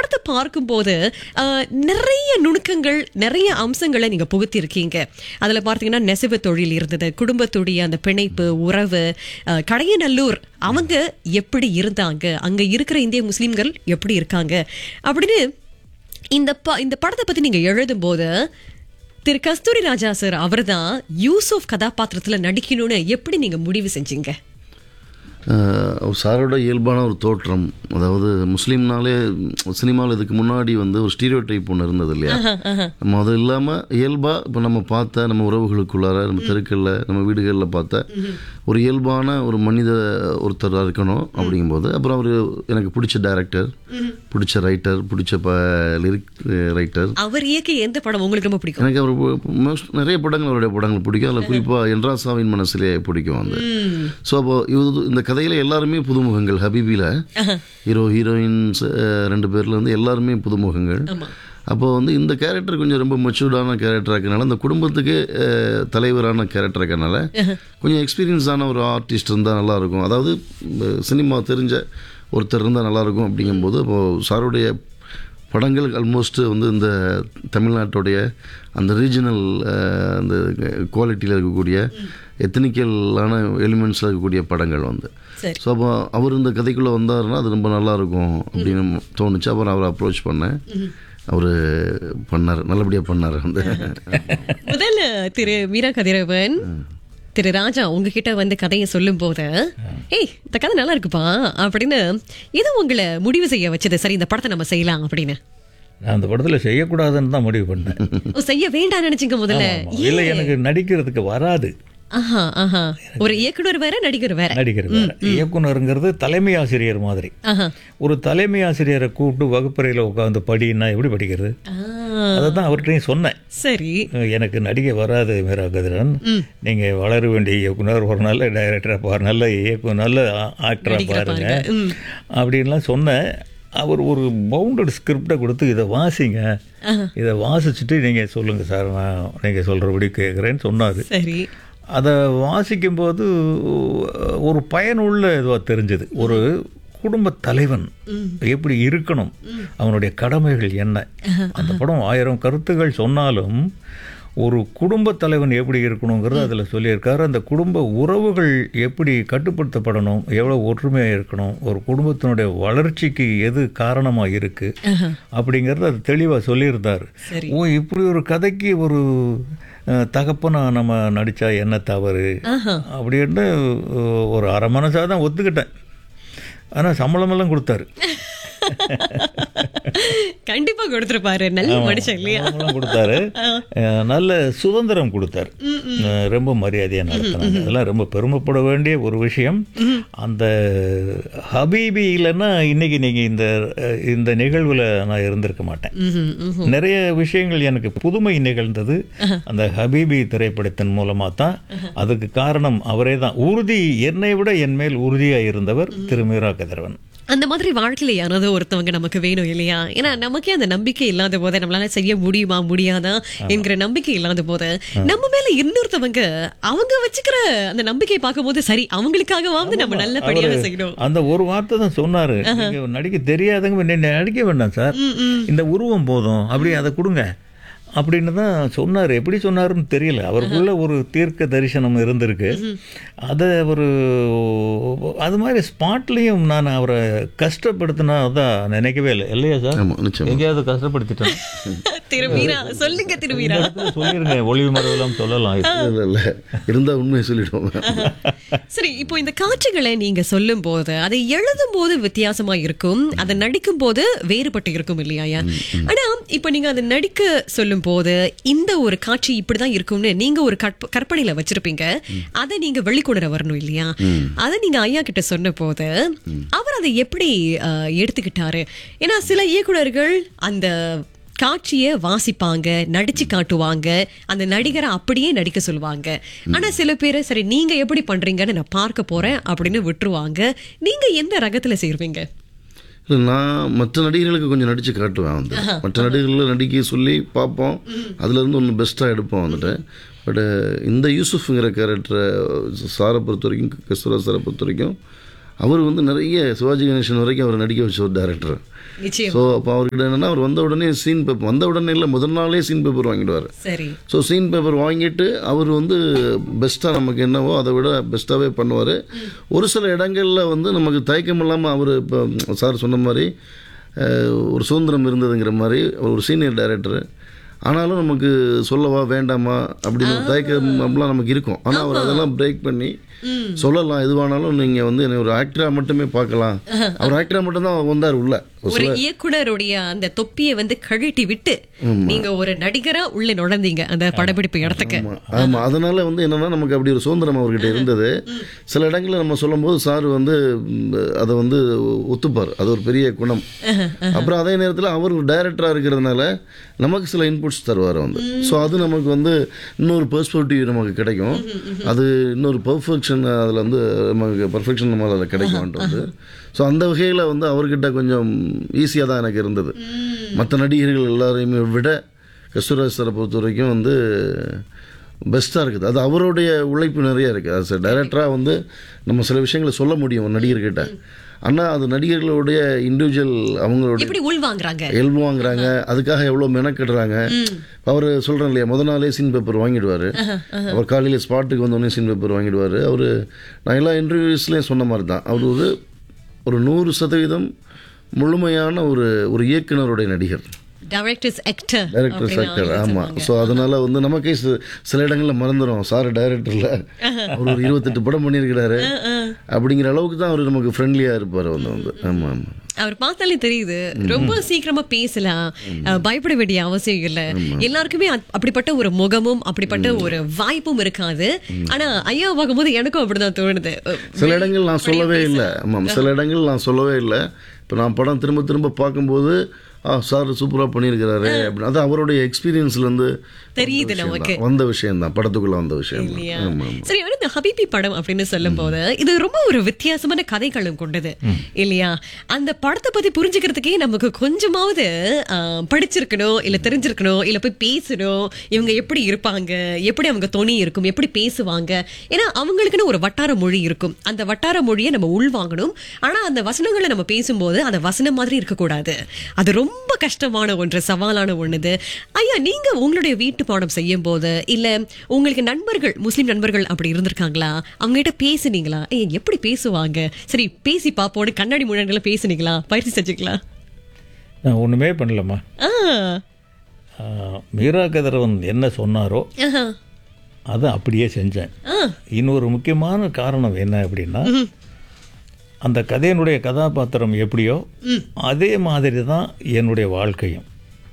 படத்தை பார்க்கும்போது அஹ், நிறைய நுணுக்கங்கள் நிறைய அம்சங்களை நீங்க புகுத்திருக்கீங்க அதுல பார்த்தீங்கன்னா நெசவு தொழில் இருந்தது குடும்பத்துடைய அந்த பிணைப்பு உறவு அஹ், கடையநல்லூர் அவங்க எப்படி இருந்தாங்க அங்க இருக்கிற இந்திய முஸ்லிம்கள் எப்படி இருக்காங்க அப்படின்னு இந்த ப இந்த படத்தை பத்தி நீங்க எழுதும்போது திரு கஸ்தூரி ராஜா சார் அவர்தான் யூசுப் கதாபாத்திரத்துல நடிக்கணும்னு எப்படி நீங்க முடிவு செஞ்சீங்க அஹ் சாரோட இயல்பான ஒரு தோற்றம் அதாவது முஸ்லீம்னாலே சினிமாவில் இதுக்கு முன்னாடி வந்து ஒரு ஸ்டீரியோ டைப் ஒன்று இருந்தது இல்லையா நம்ம அது இல்லாமல் இயல்பாக இப்போ நம்ம பார்த்த நம்ம உறவுகளுக்குள்ளார நம்ம தெருக்களில் நம்ம வீடுகளில் பார்த்த ஒரு இயல்பான ஒரு மனித ஒருத்தராக இருக்கணும் அப்படிங்கும்போது அப்புறம் அவர் எனக்கு பிடிச்ச டைரக்டர் பிடிச்ச ரைட்டர் பிடிச்ச ப லிரிக் ரைட்டர் அவர் இயக்கிய எந்த படம் உங்களுக்கு ரொம்ப பிடிக்கும் எனக்கு அவர் மோஸ்ட் நிறைய படங்கள் அவருடைய படங்கள் பிடிக்கும் அதில் குறிப்பாக என்றாசாவின் மனசிலே பிடிக்கும் வந்து ஸோ அப்போ இது இந்த கதையில் எல்லாருமே புதுமுகங்கள் ஹபீபியில் ஹீரோ ஹீரோயின்ஸ் ரெண்டு பேர்ல இருந்து எல்லாருமே புதுமுகங்கள் ஆமா அப்போ வந்து இந்த கேரக்டர் கொஞ்சம் ரொம்ப மெச்சூர்டான கேரக்டராக இருக்கனால அந்த குடும்பத்துக்கு அஹ், தலைவரான கேரக்டர் இருக்கனால கொஞ்சம் எக்ஸ்பீரியன்ஸான ஒரு ஆர்டிஸ்ட் இருந்தால் நல்லாயிருக்கும் அதாவது சினிமா தெரிஞ்ச ஒருத்தர் இருந்தால் நல்லாயிருக்கும் அப்படிங்கும்போது அப்போது சாருடைய படங்கள் ஆல்மோஸ்ட் வந்து இந்த தமிழ்நாட்டுடைய அந்த ரீஜனல் அந்த குவாலிட்டியில் இருக்கக்கூடிய எத்தனிக்கலான எலிமெண்ட்ஸில் இருக்கக்கூடிய படங்கள் வந்து சரி ஸோ அப்போ அவர் இந்த கதைக்குள்ளே வந்தாருன்னா அது ரொம்ப நல்லா இருக்கும் அப்படின்னு தோணுச்சு அப்புறம் அவரை அப்ரோச் பண்ணேன் அவர் பண்ணார் நல்லபடியாக பண்ணார் வந்து முதல்ல திரு மீரா கதிரவன் திரு ராஜா உங்ககிட்ட வந்து கதையை சொல்லும் போது ஏய் இந்த கதை நல்லா இருக்குப்பா அப்படின்னு இது உங்களை முடிவு செய்ய வச்சது சரி இந்த படத்தை நம்ம செய்யலாம் அப்படின்னு நான் அந்த படத்தில் செய்யக்கூடாதுன்னு தான் முடிவு பண்ணேன் ஓ, செய்ய வேண்டாம் நினைச்சீங்க முதல்ல இல்லை எனக்கு நடிக்கிறதுக்கு வராது ஆஹா ஆஹா ஒரு இயக்குனர் வேற நடிகர் வேற நடிகர் வேற இயக்குனருங்கிறது தலைமை ஆசிரியர் மாதிரி ஆஹா ஒரு தலைமை ஆசிரியரை கூப்பிட்டு வகுப்பறையில் உட்காந்து படின்னா எப்படி படிக்கிறது ஆ, அதை தான் அவர்கிட்டையும் சொன்னேன் சரி எனக்கு நடிக்க வராது மீரா கதிரன் நீங்கள் வளர வேண்டிய இயக்குனர் ஒரு நல்ல டைரக்டராக பாரு நல்ல இயக்குனர் நல்ல ஆக்டராக நடிகரை பாருங்க பாருங்க. ம். அப்படின்லாம் சொன்னேன் அவர் ஒரு பவுண்டட் ஸ்கிரிப்டை கொடுத்து இதை வாசிங்க இதை வாசிச்சுட்டு நீங்கள் சொல்லுங்கள் சார் நான் நீங்கள் சொல்கிறபடி கேட்குறேன்னு சொன்னார் சரி அதை வாசிக்கும்போது ஒரு பயனுள்ள இதுவாக தெரிஞ்சது ஒரு குடும்ப தலைவன் எப்படி இருக்கணும் அவனுடைய கடமைகள் என்ன அந்த படம் ஆயிரம் கருத்துகள் சொன்னாலும் ஒரு குடும்ப தலைவன் எப்படி இருக்கணுங்கிறது அதில் சொல்லியிருக்காரு அந்த குடும்ப உறவுகள் எப்படி கட்டுப்படுத்தப்படணும் எவ்வளோ ஒற்றுமையாக இருக்கணும் ஒரு குடும்பத்தினுடைய வளர்ச்சிக்கு எது காரணமாக இருக்குது அப்படிங்கிறது அது தெளிவாக சொல்லியிருந்தார் சரி. ஓ இப்படி ஒரு கதைக்கு ஒரு அஹ், தகப்பனா நம்ம நடித்தா என்ன தவறு அப்படின்னு அஹ், ஒரு அரை மனசாக தான் ஒத்துக்கிட்டேன் ஆனால் சம்பளமெல்லாம் கொடுத்தாரு கண்டிப்பா கொடுத்துருப்பாரு நல்ல மனுஷன் இல்லையா சம்பளமெல்லாம் கொடுத்தாரு அஹ், நல்ல சுதந்திரம் கொடுத்தாரு அஹ், ரொம்ப மரியாதையாக நடத்தினாங்க அதெல்லாம் ரொம்ப பெருமைப்பட வேண்டிய ஒரு விஷயம் அந்த ஹபீபி இல்லைன்னா இன்னைக்கு நீங்கள் இந்த அஹ், இந்த நிகழ்வில் நான் இருந்திருக்க மாட்டேன் ம்ஹும், ம்ஹும். நிறைய விஷயங்கள் எனக்கு புதுமை நிகழ்ந்தது அந்த ஹபீபி திரைப்படத்தின் மூலமா தான் அதுக்கு காரணம் அவரே தான் உறுதி என்னை விட என் மேல் உறுதியாக இருந்தவர் திரு மீரா கதிரவன் அந்த மாதிரி வாழ்க்கையில யாராவது ஒருத்தவங்க நமக்கு வேணும் இல்லையா ஏன்னா நமக்கே அந்த நம்பிக்கை இல்லாத போது நம்மளால செய்ய முடியுமா முடியாதா என்கிற நம்பிக்கை இல்லாத போது நம்ம மேல இன்னொருத்தவங்க அவங்க வச்சுக்கிற அந்த நம்பிக்கையை பார்க்கும்போது சரி அவங்களுக்காகவாவது நம்ம நல்லபடியாக அவரு செய்யணும் அந்த ஒரு வார்த்தை தான் சொன்னாரு நீங்க நடிக்க தெரியாதவங்க நீங்க நடிக்க வேண்டாம் சார் இந்த உருவம் போதும் அப்படி அதை கொடுங்க அப்படின்னு தான் சொன்னார் எப்படி சொன்னாருன்னு தெரியல அவருக்குள்ள ஒரு தீர்க்க தரிசனம் இருந்திருக்கு அதை ஒரு அது மாதிரி ஸ்பாட்லேயும் நான் அவரை கஷ்டப்படுத்தினா தான் நினைக்கவே இல்லை இல்லையா சார் ஆமாம் நிச்சயம் எங்கேயாவது கஷ்டப்படுத்திட்டேன் திருமீரா சொல்லுங்க திருமீரா சொல்லிருங்க ஒளிவு மறைவெல்லாம் சொல்லலாம் இல்லை இல்லை இருந்தால் உண்மையை சொல்லிடுவோம் சரி இப்போ இந்த காட்சிகளை நீங்க சொல்லும் போது அதை எழுதும் போது வித்தியாசமா இருக்கும் அதை நடிக்கும் போது வேறுபட்டு இருக்கும் இல்லையா ஆனா இப்போ நீங்க அதை நடிக்க சொல்லும் போது இந்த ஒரு காட்சி இப்படிதான் இருக்கும்னு நீங்க ஒரு கற்ப- கற்பனையில வச்சிருப்பீங்க அதை நீங்க வெளிக்கொணர வரணும் இல்லையா அதை நீங்க ஐயா கிட்ட சொன்ன போது அவர் அதை எப்படி அஹ், எடுத்துக்கிட்டாரு ஏன்னா சில இயக்குனர்கள் அந்த காட்சியை வாசிப்பாங்க நடிச்சு காட்டுவாங்க அந்த நடிகரை அப்படியே நடிக்க சொல்லுவாங்க ஆனா சில பேர் சரி நீங்க எப்படி பண்றீங்கன்னு நான் பார்க்க போறேன் அப்படின்னு விட்டுருவாங்க நீங்க எந்த ரகத்துல செய்வீங்க இல்லை நான் மற்ற நடிகர்களுக்கு கொஞ்சம் நடித்து காட்டுவேன் வந்து மற்ற நடிகர்களை நடிக்க சொல்லி பார்ப்போம் அதுலேருந்து ஒன்று பெஸ்ட்டாக எடுப்போம் வந்துட்டு பட் இந்த யூசுஃப்ங்கிற கேரக்டரை சாரை பொறுத்த வரைக்கும் கஸ்தூரா சாரை பொறுத்த வரைக்கும் அவர் வந்து நிறைய சிவாஜி கணேசன் வரைக்கும் அவர் நடிக்க வச்ச ஒரு டேரக்டர் நிச்சயம் ஸோ அப்போ அவர்கிட்ட என்னன்னா அவர் வந்த உடனே சீன் பேப்பர் வந்த உடனே இல்லை முதல் நாளே சீன் பேப்பர் வாங்கிடுவார் சரி ஸோ சீன் பேப்பர் வாங்கிட்டு அவர் வந்து பெஸ்ட்டாக நமக்கு என்னவோ அதை விட பெஸ்ட்டாகவே பண்ணுவார் ஒரு சில இடங்களில் வந்து நமக்கு தயக்கம் இல்லாமல் அவர் இப்போ சார் சொன்ன மாதிரி அஹ், ஒரு சுதந்திரம் இருந்ததுங்கிற மாதிரி அவர் ஒரு சீனியர் டைரக்டர் ஆனாலும் நமக்கு சொல்லவா வேண்டாமா அப்படின்னு ஒரு தயக்கம் அப்படிலாம் நமக்கு இருக்கும் ஆனால் அவர் அதெல்லாம் பிரேக் பண்ணி சொல்லலாம் எதுவானாலும் நீங்கள் வந்து என்னை ஒரு ஆக்டராக மட்டுமே பார்க்கலாம் அவர் ஆக்டராக மட்டும்தான் வந்தார் உள்ள ஒரு இயக்குனருடைய அந்த தொப்பியை வந்து கழட்டி விட்டு நீங்க ஒரு நடிகரா உள்ள நுழைந்தீங்க அந்த படப்பிடிப்பு இடத்துக்கு ஆமா அதனால வந்து என்னன்னா நமக்கு அப்படி ஒரு சுதந்திரம் அவர்கிட்ட இருந்தது சில இடங்களில் நம்ம சொல்லும்போது சார் வந்து ம், அதை வந்து ஒத்துப்பார் அது ஒரு பெரிய குணம் அப்புறம் அதே நேரத்தில் அவர் டைரக்டராக இருக்கிறதுனால நமக்கு சில இன்புட்ஸ் தருவார் வந்து ஸோ அது நமக்கு வந்து இன்னொரு பெர்ஸ்பெக்டிவ் நமக்கு கிடைக்கும் அது இன்னொரு பர்ஃபெக்ஷன் அதில் வந்து நமக்கு பர்ஃபெக்ஷன் நம்ம அதில் கிடைக்கும்ன்ட்டு வந்து ஸோ அந்த வகையில் வந்து அவர்கிட்ட கொஞ்சம் ஈஸியாக தான் எனக்கு இருந்தது மற்ற நடிகர்கள் எல்லாரையுமே விட கஸ்தூராஜ் சாரை பொறுத்த வரைக்கும் வந்து பெஸ்ட்டாக இருக்குது அது அவருடைய உழைப்பு நிறைய இருக்குது அது டைரக்டராக வந்து நம்ம சில விஷயங்களை சொல்ல முடியும் ஒரு நடிகர்கிட்ட ஆனால் அது நடிகர்களுடைய இண்டிவிஜுவல் அவங்களுடைய எப்படி உள் வாங்குறாங்க ஹெல்ப் வாங்குறாங்க அதுக்காக எவ்வளோ மெனக்கெடுறாங்க அவர் சொல்கிறேன் இல்லையா முத நாளே சீன் பேப்பர் வாங்கிடுவார் அவர் காலையில் ஸ்பாட்டுக்கு வந்தோடனே சீன் பேப்பர் வாங்கிடுவார் அவர் நான் எல்லா இன்டர்வியூஸ்லேயும் சொன்ன மாதிரி தான் அவர் ஒரு ஒரு நூறு சதவீதம் முழுமையான ஒரு ஒரு இயக்குனருடைய நடிகர் டைரக்டர்ஸ் ஆக்டர் டைரக்டர் செக்டர் ஆமாம் ஸோ அதனால வந்து நமக்கே சி- சில இடங்களில் மறந்துடும் சார் டைரக்டரில் அவர் ஒரு இருபத்தெட்டு படம் பண்ணியிருக்கிறாரு அப்படிங்கிற அளவுக்கு தான் அவர் நமக்கு ஃப்ரெண்ட்லியாக இருப்பார் வந்து வந்து ஆமாம் ஆமாம் அவர் பார்த்தாலே தெரியுது ரொம்ப சீக்கிரமா பேசலாம் அஹ், பயப்பட வேண்டிய அவசியம் இல்ல எல்லாருக்குமே அப்- அப்படிப்பட்ட ஒரு முகமும் அப்படிப்பட்ட ஒரு வாய்ப்பும் இருக்காது ஆனா ஐயா பார்க்கும்போது எனக்கும் அப்படிதான் தோணுது அஹ், சில இடங்கள் நான் சொல்லவே இல்லை ஆமாம் சில இடங்கள் நான் சொல்லவே இல்லை இப்போ நான் படம் திரும்ப திரும்ப பார்க்கும்போது ஆ சார் சூப்பராக பண்ணியிருக்கிறாரு அப்படின்னு அது அவருடைய எக்ஸ்பீரியன்ஸ்லேருந்து தெரியுது நமக்கு வந்த விஷயம் தான் படத்துக்குள்ளே வந்த விஷயம் தான் இல்லையா ஆமாம் சரி ஆனா இந்த ஹபிபி படம் அப்படின்னு சொல்லும் போது இது ரொம்ப ஒரு வித்தியாசமான கதைகளும் கொண்டது இல்லையா அந்த படத்தை பத்தி புரிஞ்சுக்கிறதுக்கே நமக்கு கொஞ்சமாவது ஆ, படிச்சிருக்கணும் இல்ல தெரிஞ்சிருக்கணும் இல்ல போய் பேசணும் இவங்க எப்படி இருப்பாங்க எப்படி அவங்க தொனி இருக்கும் எப்படி பேசுவாங்க ஏன்னா அவங்களுக்குன்னு ஒரு வட்டார மொழி இருக்கும் அந்த வட்டார மொழியை நம்ம உள்வாங்கணும் ஆனா அந்த வசனங்களை நம்ம பேசும்போது அந்த வசனம் மாதிரி இருக்கக்கூடாது அது ரொம்ப கஷ்டமான ஒன்று சவாலான ஒண்ணுது ஐயா நீங்க உங்களுடைய வீட்டு பாடம் செய்யும் போது இல்ல உங்களுக்கு நண்பர்கள் முஸ்லிம் நண்பர்கள் அப்படி இருந்திருக்காங்களா அவங்க கிட்ட பேசுனீங்களா ஏய் எப்படி பேசுவாங்க சரி பேசி பாப்போடு கண்ணாடி முழங்களை பேசுனீங்களா பயிற்சி செஞ்சுங்களா நான் ஒன்றுமே பண்ணலம்மா ஆ ஆ, மீரா கதிரவன் என்ன சொன்னாரோ ஆஹா. அதை அப்படியே செஞ்சேன் ஆ இன்னொரு முக்கியமான காரணம் என்ன அப்படின்னா அந்த கதையினுடைய கதாபாத்திரம் எப்படியோ அதே மாதிரி தான் என்னுடைய வாழ்க்கையும்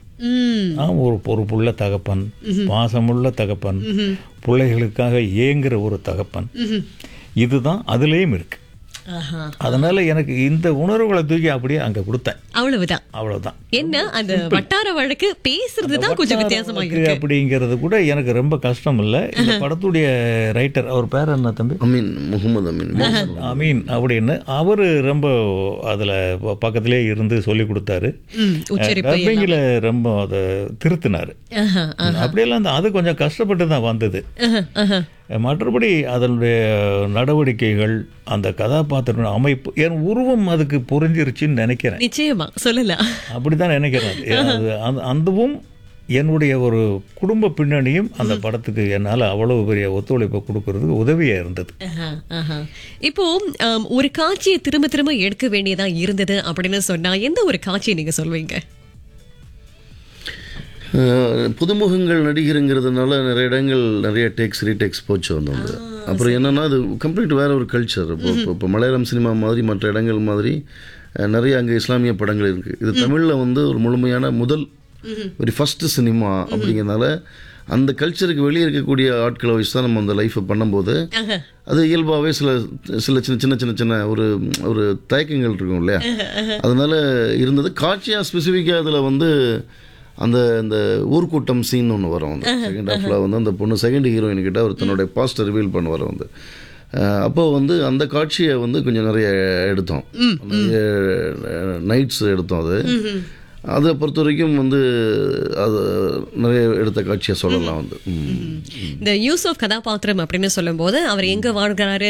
ம் நான் ஒரு பொறுப்புள்ள தகப்பன் பாசமுள்ள தகப்பன் பிள்ளைகளுக்காக ஏங்குற ஒரு தகப்பன் இதுதான் அதுலேயும் இருக்கு ஆஹா அதனால எனக்கு இந்த உணர்வுகளை தூக்கி அப்படியே அங்கே கொடுத்தேன் அவ்வளவுதான் அவ்வளவுதான் என்ன அந்த வட்டார வழக்கு பேசுறது தான் கொஞ்சம் வித்தியாசமா இருக்கு அப்படிங்கிறது கூட எனக்கு ரொம்ப கஷ்டம் இல்லை இந்த படத்துடைய ரைட்டர் அவர் பேர் என்ன தம்பி அமீன் முகமது அமீன் அமீன் அப்படின்னு அவர் ரொம்ப அதில் பக்கத்திலே இருந்து சொல்லி கொடுத்தாரு ம் உச்சரிப்பு டப்பிங்கில் ரொம்ப அதை திருத்தினார் ஆஹா அப்படியெல்லாம் அந்த அது கொஞ்சம் கஷ்டப்பட்டு தான் வந்தது ஆஹா ஆஹா மற்றபடி அதனுடைய நடவடிக்கைகள் அந்த கதாபாத்திர அமைப்பு என் உருவம் அதுக்கு புரிஞ்சிருச்சுன்னு நினைக்கிறேன் நிச்சயமா சொல்லலாம் அப்படிதான் நினைக்கிறேன் அது அந்த- அந்தவும் என்னுடைய ஒரு குடும்ப பின்னணியும் அந்த படத்துக்கு என்னால் அவ்வளவு பெரிய ஒத்துழைப்பை கொடுக்கறதுக்கு உதவியாக இருந்தது ஆஹா, ஆஹா. இப்போ ஆம், ஒரு காட்சியை திரும்ப திரும்ப எடுக்க வேண்டியதா இருந்தது அப்படின்னு சொன்னா எந்த ஒரு காட்சியை நீங்க சொல்வீங்க அஹ், புதுமுகங்கள் நடிகருங்கிறதுனால நிறைய இடங்கள் நிறைய டேக்ஸ் ரீடேக்ஸ் போச்சு வந்து வந்து அப்புறம் என்னன்னா அது கம்ப்ளீட் வேற ஒரு கல்ச்சர் இப்போ இப்போ இப்போ மலையாளம் சினிமா மாதிரி மற்ற இடங்கள் மாதிரி அஹ், நிறைய அங்கே இஸ்லாமிய படங்கள் இருக்குது இது தமிழில் வந்து ஒரு முழுமையான முதல் ஒரு ஃபஸ்ட்டு சினிமா அப்படிங்கிறதுனால அந்த கல்ச்சருக்கு வெளியே இருக்கக்கூடிய ஆட்களை வச்சு தான் நம்ம அந்த லைஃப்பை பண்ணும்போது ஆஹா. அது இயல்பாகவே சில சில சின்ன சின்ன சின்ன சின்ன ஒரு ஒரு தயக்கங்கள் இருக்கும் இல்லையா அதனால இருந்தது காட்சியாக ஸ்பெசிஃபிக்காக அதில் வந்து அந்த இந்த ஊர்க்கூட்டம் சீன் ஒன்று வரும் வந்து செகண்ட் ஹாஃபில் வந்து அந்த பொண்ணு செகண்ட் ஹீரோயின் கிட்ட அவர் தன்னுடைய பாஸ்ட்டை ரிவீல் பண்ணுவார் வந்து அஹ் அப்போ வந்து அந்த காட்சியை வந்து கொஞ்சம் நிறைய எடுத்தோம் நிறைய நைட்ஸ் எடுத்தோம் அது அதை பொறுத்த வரைக்கும் வந்து அது நிறைய எடுத்த காட்சியை சொல்லலாம் வந்து ம். இந்த யூசுப் கதாபாத்திரம் அப்படின்னு சொல்லும்போது அவர் எங்க வாழ்கிறாரு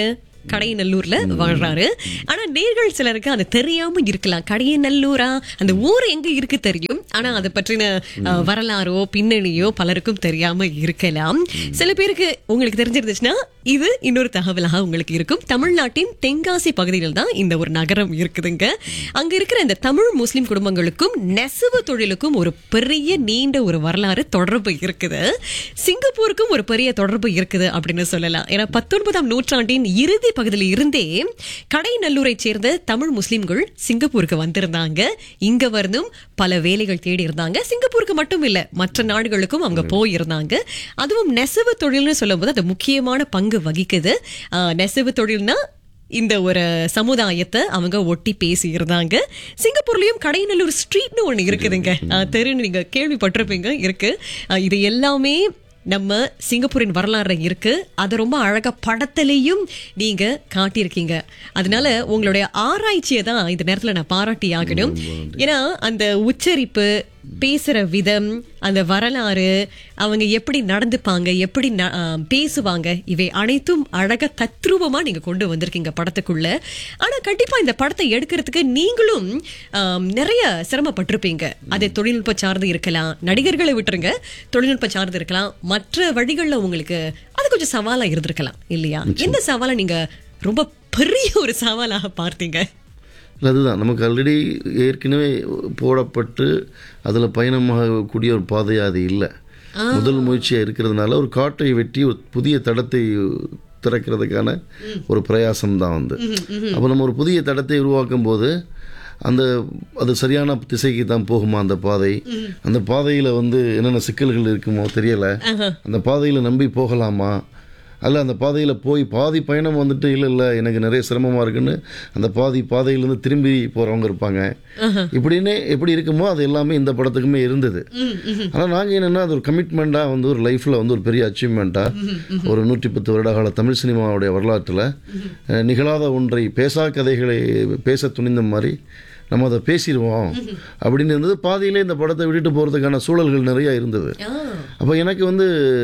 கடையநல்லூர்ல வாழ்றாரு ஆனா நேர்கள் சிலருக்கு அது தெரியாம இருக்கலாம் கடையநல்லூரா அந்த ஊர் எங்க இருக்கு தெரியும் ஆனா அதை பற்றின அஹ், வரலாறோ பின்னணியோ பலருக்கும் தெரியாம இருக்கலாம் சில பேருக்கு உங்களுக்கு தெரிஞ்சிருந்துச்சுன்னா இது இன்னொரு தகவலாக உங்களுக்கு இருக்கும் தமிழ்நாட்டின் தென்காசி பகுதியில் தான் இந்த ஒரு நகரம் இருக்குதுங்க அங்க இருக்கிற இந்த தமிழ் முஸ்லிம் குடும்பங்களுக்கும் நெசவு தொழிலுக்கும் ஒரு பெரிய நீண்ட ஒரு வரலாறு தொடர்பு இருக்குது சிங்கப்பூருக்கும் ஒரு பெரிய தொடர்பு இருக்குது அப்படின்னு சொல்லலாம் ஏன்னா பத்தொன்பதாம் நூற்றாண்டின் இறுதி பகுதியில் இருந்தே கடைநல்லூரை சேர்ந்த தமிழ் முஸ்லிம்கள் சிங்கப்பூருக்கு வந்திருந்தாங்க இங்க வந்தும் பல வேலைகள் தேடி இருந்தாங்க சிங்கப்பூருக்கு மட்டும் இல்ல மற்ற நாடுகளுக்கும் அவங்க போயிருந்தாங்க அதுவும் நெசவு தொழில்னு சொல்லும்போது அது முக்கியமான பங்கு வகிக்குது ஆஹ், நெசவு தொழில்னா இந்த ஒரு சமுதாயத்தை அவங்க ஒட்டி பேசி இருந்தாங்க சிங்கப்பூர்லயும் கடைநல்லூர் ஸ்ட்ரீட்னு ஒண்ணு இருக்குதுங்க ஆஹ், தெரு நீங்க கேள்விப்பட்டிருப்பீங்க இருக்கு ஆஹ், இது எல்லாமே நம்ம சிங்கப்பூரின் வரலாறு இருக்கு அதை ரொம்ப அழகா படத்திலையும் நீங்க காட்டியிருக்கீங்க அதனால உங்களுடைய ஆராய்ச்சியை தான் இந்த நேரத்துல நான் பாராட்டி ஆகணும் ஏன்னா அந்த உச்சரிப்பு பேசுற விதம் அந்த வரலாறு அவங்க எப்படி நடந்துப்பாங்க எப்படி ந- ஆ, பேசுவாங்க இவை அனைத்தும் அழகா தத்ரூபமா நீங்க கொண்டு வந்திருக்கீங்க படத்துக்குள்ள ஆனா கண்டிப்பா இந்த படத்தை எடுக்கிறதுக்கு நீங்களும் ஆம், நிறைய சிரமப்பட்டிருப்பீங்க அது தொழில்நுட்ப சார்ந்து இருக்கலாம் நடிகர்களை விட்டுருங்க தொழில்நுட்ப சார்ந்து இருக்கலாம் மற்ற வழிகள்ல உங்களுக்கு அது கொஞ்சம் சவாலா இருந்திருக்கலாம் இல்லையா எந்த சவாலை நீங்க ரொம்ப பெரிய ஒரு சவாலாக பார்த்தீங்க இல்ல, அதுதான் நமக்கு ஆல்ரெடி ஏற்கனவே போடப்பட்டு அதில் பயணமாகக்கூடிய ஒரு பாதையாக அது இல்லை முதல் முயற்சியாக இருக்கிறதுனால ஒரு காட்டை வெட்டி ஒரு புதிய தடத்தை திறக்கிறதுக்கான ஒரு பிரயாசம் தான் வந்து அப்போ நம்ம ஒரு புதிய தடத்தை உருவாக்கும் போது அந்த அது சரியான திசைக்கு தான் போகுமா அந்த பாதை அந்த பாதையில் வந்து என்னென்ன சிக்கல்கள் இருக்குமோ தெரியலை அந்த பாதையில் நம்பி போகலாமா அல்ல அந்த பாதையில் போய் பாதி பயணம் வந்துட்டு இல்லை இல்லை எனக்கு நிறைய சிரமமாக இருக்குன்னு அந்த பாதி பாதையிலேருந்து திரும்பி போகிறவங்க இருப்பாங்க இப்படின்னு எப்படி இருக்குமோ அது எல்லாமே இந்த படத்துக்குமே இருந்தது ஆனால் நாங்கள் என்னென்னா அது ஒரு கமிட்மெண்ட்டாக வந்து ஒரு லைஃப்பில் வந்து ஒரு பெரிய அச்சீவ்மெண்ட்டாக ஒரு நூற்றி பத்து வருட கால தமிழ் சினிமாவுடைய வரலாற்றில் அஹ், நிகழாத ஒன்றை பேசா கதைகளை பேச துணிந்த மாதிரி நம்ம அதை பேசிடுவோம் அப்படின்னு இருந்தது பாதியிலே இந்த படத்தை விட்டுட்டு போகிறதுக்கான சூழல்கள் நிறையா இருந்தது அப்போ எனக்கு வந்து